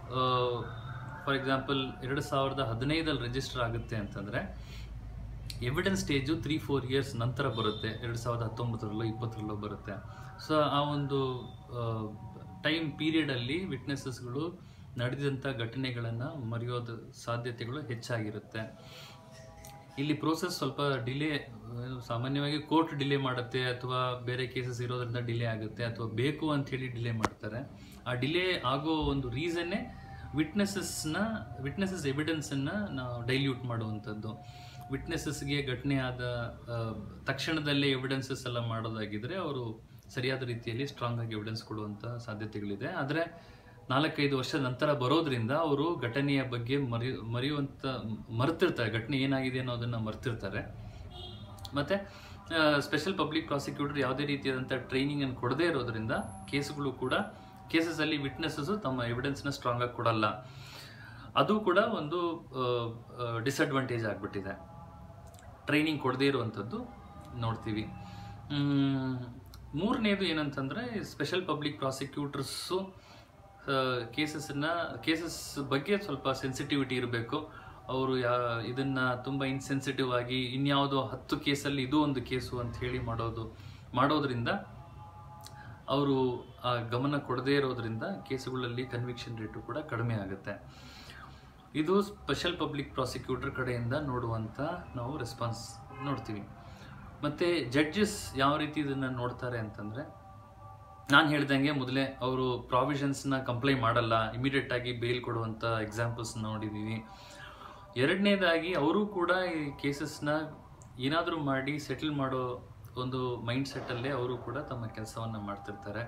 ಫಾರ್ ಎಕ್ಸಾಂಪಲ್ ಎರಡು ಸಾವಿರದ ಹದಿನೈದಲ್ಲಿ ರಿಜಿಸ್ಟರ್ ಆಗುತ್ತೆ ಅಂತಂದರೆ evidence stage three four years ನಂತರ ಬರುತ್ತೆ ಎರಡು ಸಾವಿರದ ಹತ್ತೊಂಬತ್ತರಲ್ಲೋ ಇಪ್ಪತ್ತರಲ್ಲೋ ಬರುತ್ತೆ ಸೊ ಆ ಒಂದು ಟೈಮ್ ಪೀರಿಯಡಲ್ಲಿ ವಿಟ್ನೆಸಸ್ಗಳು ನಡೆದಂಥ ಘಟನೆಗಳನ್ನು ಮರೆಯೋದು ಸಾಧ್ಯತೆಗಳು ಹೆಚ್ಚಾಗಿರುತ್ತೆ ಇಲ್ಲಿ ಪ್ರೋಸೆಸ್ ಸ್ವಲ್ಪ ಡಿಲೇ ಸಾಮಾನ್ಯವಾಗಿ ಕೋರ್ಟ್ ಡಿಲೇ ಮಾಡುತ್ತೆ ಅಥವಾ ಬೇರೆ ಕೇಸಸ್ ಇರೋದ್ರಿಂದ ಡಿಲೇ ಆಗುತ್ತೆ ಅಥವಾ ಬೇಕು ಅಂತ ಹೇಳಿ ಡಿಲೇ ಮಾಡ್ತಾರೆ ಆ ಡಿಲೇ ಆಗೋ ಒಂದು ರೀಸನ್ನೇ ವಿಟ್ನೆಸಸ್ನ ವಿಟ್ನೆಸಸ್ ಎವಿಡೆನ್ಸನ್ನು ನಾವು ಡೈಲ್ಯೂಟ್ ಮಾಡುವಂಥದ್ದು ವಿಟ್ನೆಸಸ್ಗೆ ಘಟನೆ ಆದ ಆ, ತಕ್ಷಣದಲ್ಲೇ ಎವಿಡೆನ್ಸಸ್ ಎಲ್ಲ ಮಾಡೋದಾಗಿದ್ರೆ ಅವರು ಸರಿಯಾದ ರೀತಿಯಲ್ಲಿ ಸ್ಟ್ರಾಂಗ್ ಆಗಿ ಎವಿಡೆನ್ಸ್ ಕೊಡುವಂಥ ಸಾಧ್ಯತೆಗಳಿದೆ ಆದರೆ ನಾಲ್ಕೈದು ವರ್ಷ ನಂತರ ಬರೋದ್ರಿಂದ ಅವರು ಘಟನೆಯ ಬಗ್ಗೆ ಮರಿ ಮರೆಯುವಂಥ ಮರ್ತಿರ್ತಾರೆ ಘಟನೆ ಏನಾಗಿದೆ ಅನ್ನೋದನ್ನು ಮರ್ತಿರ್ತಾರೆ ಮತ್ತು ಸ್ಪೆಷಲ್ ಪಬ್ಲಿಕ್ ಪ್ರಾಸಿಕ್ಯೂಟರ್ ಯಾವುದೇ ರೀತಿಯಾದಂಥ ಟ್ರೈನಿಂಗನ್ನು ಕೊಡದೇ ಇರೋದ್ರಿಂದ ಕೇಸ್ಗಳು ಕೂಡ ಕೇಸಸಲ್ಲಿ ವಿಟ್ನೆಸಸ್ಸು ತಮ್ಮ ಎವಿಡೆನ್ಸ್ನ ಸ್ಟ್ರಾಂಗ್ ಆಗಿ ಕೊಡಲ್ಲ ಅದು ಕೂಡ ಒಂದು ಡಿಸಡ್ವಾಂಟೇಜ್ ಆಗಿಬಿಟ್ಟಿದೆ ಟ್ರೈನಿಂಗ್ ಕೊಡದೇ ಇರುವಂಥದ್ದು ನೋಡ್ತೀವಿ ಮ್, ಮೂರನೇದು ಏನಂತಂದರೆ ಸ್ಪೆಷಲ್ ಪಬ್ಲಿಕ್ ಪ್ರಾಸಿಕ್ಯೂಟರ್ಸು ಕೇಸಸ್ಸನ್ನು ಕೇಸಸ್ ಬಗ್ಗೆ ಸ್ವಲ್ಪ ಸೆನ್ಸಿಟಿವಿಟಿ ಇರಬೇಕು ಅವರು ಯಾ ಇದನ್ನು ತುಂಬ ಇನ್ಸೆನ್ಸಿಟಿವ್ ಆಗಿ ಇನ್ಯಾವುದೋ ಹತ್ತು ಕೇಸಲ್ಲಿ ಇದು ಒಂದು ಕೇಸು ಅಂತ ಹೇಳಿ ಮಾಡೋದು ಮಾಡೋದ್ರಿಂದ ಅವರು ಆ ಗಮನ ಕೊಡದೇ ಇರೋದ್ರಿಂದ ಕೇಸುಗಳಲ್ಲಿ ಕನ್ವಿಕ್ಷನ್ ರೇಟು ಕೂಡ ಕಡಿಮೆ ಆಗುತ್ತೆ ಇದು ಸ್ಪೆಷಲ್ ಪಬ್ಲಿಕ್ ಪ್ರಾಸಿಕ್ಯೂಟರ್ ಕಡೆಯಿಂದ ನೋಡುವಂಥ ನಾವು ರೆಸ್ಪಾನ್ಸ್ ನೋಡ್ತೀವಿ ಮತ್ತು ಜಡ್ಜಸ್ ಯಾವ ರೀತಿ ಇದನ್ನು ನೋಡ್ತಾರೆ ಅಂತಂದರೆ ನಾನು ಹೇಳ್ದಂಗೆ ಮೊದಲೇ ಅವರು ಪ್ರಾವಿಷನ್ಸ್ನ ಕಂಪ್ಲೈ ಮಾಡಲ್ಲ ಇಮಿಡಿಯೇಟ್ ಆಗಿ ಬೇಲ್ ಕೊಡುವಂಥ ಎಕ್ಸಾಂಪಲ್ಸ್ ನೋಡಿದ್ದೀವಿ ಎರಡನೇದಾಗಿ ಅವರು ಕೂಡ ಈ ಕೇಸಸ್ನ ಏನಾದರೂ ಮಾಡಿ ಸೆಟಲ್ ಮಾಡೋ ಒಂದು ಮೈಂಡ್ ಸೆಟ್ಟಲ್ಲೇ ಅವರು ಕೂಡ ತಮ್ಮ ಕೆಲಸವನ್ನು ಮಾಡ್ತಿರ್ತಾರೆ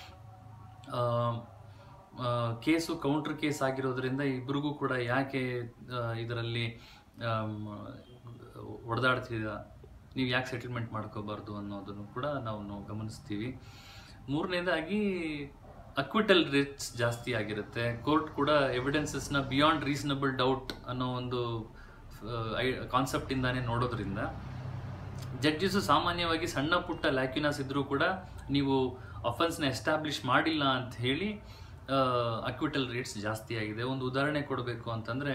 ಆ, ಆ, ಕೇಸು ಕೌಂಟರ್ ಕೇಸ್ ಆಗಿರೋದ್ರಿಂದ ಇಬ್ರಿಗೂ ಕೂಡ ಯಾಕೆ ಆ, ಇದರಲ್ಲಿ ಹೊಡೆದಾಡ್ತಿದ ನೀವು ಯಾಕೆ ಸೆಟಲ್ಮೆಂಟ್ ಮಾಡ್ಕೋಬಾರ್ದು ಅನ್ನೋದನ್ನು ಕೂಡ ನಾವು ನಾವು ಗಮನಿಸ್ತೀವಿ ಮೂರನೇದಾಗಿ ಅಕ್ವಿಟಲ್ ರೇಟ್ಸ್ ಜಾಸ್ತಿ ಆಗಿರುತ್ತೆ ಕೋರ್ಟ್ ಕೂಡ ಎವಿಡೆನ್ಸಸ್ನ ಬಿಯಾಂಡ್ ರೀಸನಬಲ್ ಡೌಟ್ ಅನ್ನೋ ಒಂದು ಕಾನ್ಸೆಪ್ಟಿಂದಾನೇ ನೋಡೋದ್ರಿಂದ ಜಡ್ಜಸ್ಸು ಸಾಮಾನ್ಯವಾಗಿ ಸಣ್ಣ ಪುಟ್ಟ ಲ್ಯಾಕ್ಯುನಾಸ್ ಇದ್ರೂ ಕೂಡ ನೀವು ಅಫೆನ್ಸ್ನ ಎಸ್ಟಾಬ್ಲಿಷ್ ಮಾಡಿಲ್ಲ ಅಂತ ಹೇಳಿ ಅಕ್ವಿಟಲ್ ರೇಟ್ಸ್ ಜಾಸ್ತಿ ಆಗಿದೆ ಒಂದು ಉದಾಹರಣೆ ಕೊಡಬೇಕು ಅಂತಂದರೆ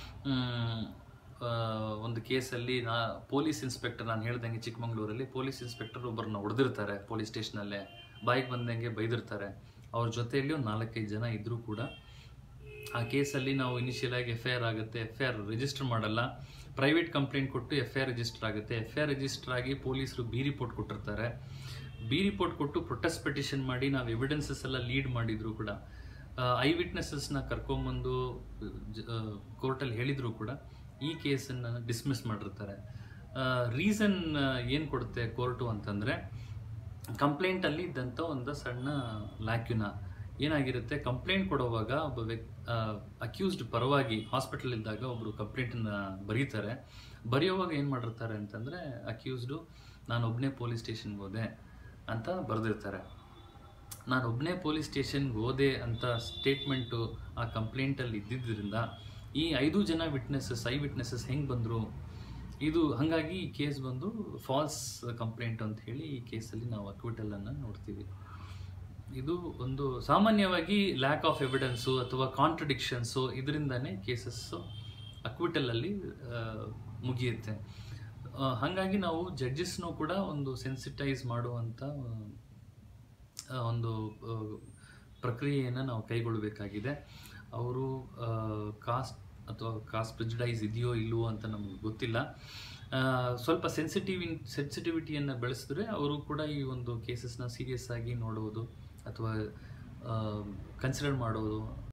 ಒಂದು ಕೇಸಲ್ಲಿ ನಾ ಪೊಲೀಸ್ ಇನ್ಸ್ಪೆಕ್ಟರ್ ನಾನು ಹೇಳ್ದಂಗೆ ಚಿಕ್ಕಮಂಗ್ಳೂರಲ್ಲಿ ಪೊಲೀಸ್ ಇನ್ಸ್ಪೆಕ್ಟರ್ ಒಬ್ಬರನ್ನ ಹೊಡೆದಿರ್ತಾರೆ ಪೊಲೀಸ್ ಸ್ಟೇಷನಲ್ಲೇ ಬಾಯಿಗೆ ಬಂದಂಗೆ ಬೈದಿರ್ತಾರೆ ಅವ್ರ ಜೊತೆಯಲ್ಲಿ ಒಂದು ನಾಲ್ಕೈದು ಜನ ಇದ್ದರೂ ಕೂಡ ಆ ಕೇಸಲ್ಲಿ ನಾವು ಇನಿಷಿಯಲ್ ಆಗಿ ಎಫ್ ಐ ಆರ್ ಆಗುತ್ತೆ ಎಫ್ ಐ ಆರ್ ರಿಜಿಸ್ಟರ್ ಮಾಡಲ್ಲ ಪ್ರೈವೇಟ್ ಕಂಪ್ಲೇಂಟ್ ಕೊಟ್ಟು ಎಫ್ ಐ ಆರ್ ರಿಜಿಸ್ಟರ್ ಆಗುತ್ತೆ ಎಫ್ ಐ ಆರ್ ರಿಜಿಸ್ಟರ್ ಆಗಿ ಪೊಲೀಸರು ಬಿ ರಿಪೋರ್ಟ್ ಕೊಟ್ಟಿರ್ತಾರೆ ಬಿ ರಿಪೋರ್ಟ್ ಕೊಟ್ಟು ಪ್ರೊಟೆಸ್ಟ್ ಪೆಟಿಷನ್ ಮಾಡಿ ನಾವು ಎವಿಡೆನ್ಸಸ್ ಎಲ್ಲ ಲೀಡ್ ಮಾಡಿದ್ರು ಕೂಡ ಐ ವಿಟ್ನೆಸಸ್ನ ಕರ್ಕೊಂಬಂದು ಕೋರ್ಟಲ್ಲಿ ಹೇಳಿದ್ರು ಕೂಡ ಈ ಕೇಸನ್ನು ಡಿಸ್ಮಿಸ್ ಮಾಡಿರ್ತಾರೆ ರೀಸನ್ ಏನು ಕೊಡುತ್ತೆ ಕೋರ್ಟು ಅಂತಂದರೆ ಕಂಪ್ಲೇಂಟಲ್ಲಿ ಇದ್ದಂಥ ಒಂದು ಸಣ್ಣ ಲ್ಯಾಕ್ಯುನ ಏನಾಗಿರುತ್ತೆ ಕಂಪ್ಲೇಂಟ್ ಕೊಡುವಾಗ ಒಬ್ಬ ವ್ಯಕ್ತಿ ಅಕ್ಯೂಸ್ಡ್ ಪರವಾಗಿ ಹಾಸ್ಪಿಟಲ್ ಇದ್ದಾಗ ಒಬ್ರು ಕಂಪ್ಲೇಂಟನ್ನು ಬರೀತಾರೆ ಬರೆಯುವಾಗ ಏನು ಮಾಡಿರ್ತಾರೆ ಅಂತಂದರೆ ಅಕ್ಯೂಸ್ಡು ನಾನು ಒಬ್ಬನೇ ಪೊಲೀಸ್ ಸ್ಟೇಷನ್ಗೆ ಹೋದೆ ಅಂತ ಬರೆದಿರ್ತಾರೆ ನಾನು ಒಬ್ಬನೇ ಪೊಲೀಸ್ ಸ್ಟೇಷನ್ಗೆ ಹೋದೆ ಅಂತ ಸ್ಟೇಟ್ಮೆಂಟು ಆ ಕಂಪ್ಲೇಂಟಲ್ಲಿ ಇದ್ದಿದ್ದರಿಂದ ಈ ಐದು ಜನ ವಿಟ್ನೆಸಸ್ ಐ ವಿಟ್ನೆಸಸ್ ಹೆಂಗೆ ಬಂದರು ಇದು ಹಾಗಾಗಿ ಈ ಕೇಸ್ ಬಂದು ಫಾಲ್ಸ್ ಕಂಪ್ಲೇಂಟ್ ಅಂತ ಹೇಳಿ ಈ ಕೇಸಲ್ಲಿ ನಾವು ಅಕ್ವಿಟಲನ್ನು ನೋಡ್ತೀವಿ ಇದು ಒಂದು ಸಾಮಾನ್ಯವಾಗಿ ಲ್ಯಾಕ್ ಆಫ್ ಎವಿಡೆನ್ಸು ಅಥವಾ ಕಾಂಟ್ರಡಿಕ್ಷನ್ಸು ಇದರಿಂದನೇ ಕೇಸಸ್ಸು ಅಕ್ವಿಟಲಲ್ಲಿ ಮುಗಿಯುತ್ತೆ ಆ, ಹಾಗಾಗಿ ನಾವು ಜಡ್ಜಸ್ನೂ ಕೂಡ ಒಂದು ಸೆನ್ಸಿಟೈಸ್ ಮಾಡುವಂಥ ಆ, ಒಂದು ಆ, ಪ್ರಕ್ರಿಯೆಯನ್ನು ನಾವು ಕೈಗೊಳ್ಳಬೇಕಾಗಿದೆ ಅವರು ಕಾಸ್ಟ್ ಅಥವಾ ಕಾಸ್ಟ್ ಪ್ರಿಜಡೈಸ್ ಇದೆಯೋ ಇಲ್ವೋ ಅಂತ ನಮಗೆ ಗೊತ್ತಿಲ್ಲ ಆ, ಸ್ವಲ್ಪ ಸೆನ್ಸಿಟಿವ್ ಸೆನ್ಸಿಟಿವಿಟಿಯನ್ನು ಬೆಳೆಸಿದ್ರೆ ಅವರು ಕೂಡ ಈ ಒಂದು ಕೇಸಸ್ನ ಸೀರಿಯಸ್ ಆಗಿ ನೋಡುವುದು ಅಥವಾ ಕನ್ಸಿಡರ್ ಮಾಡೋದು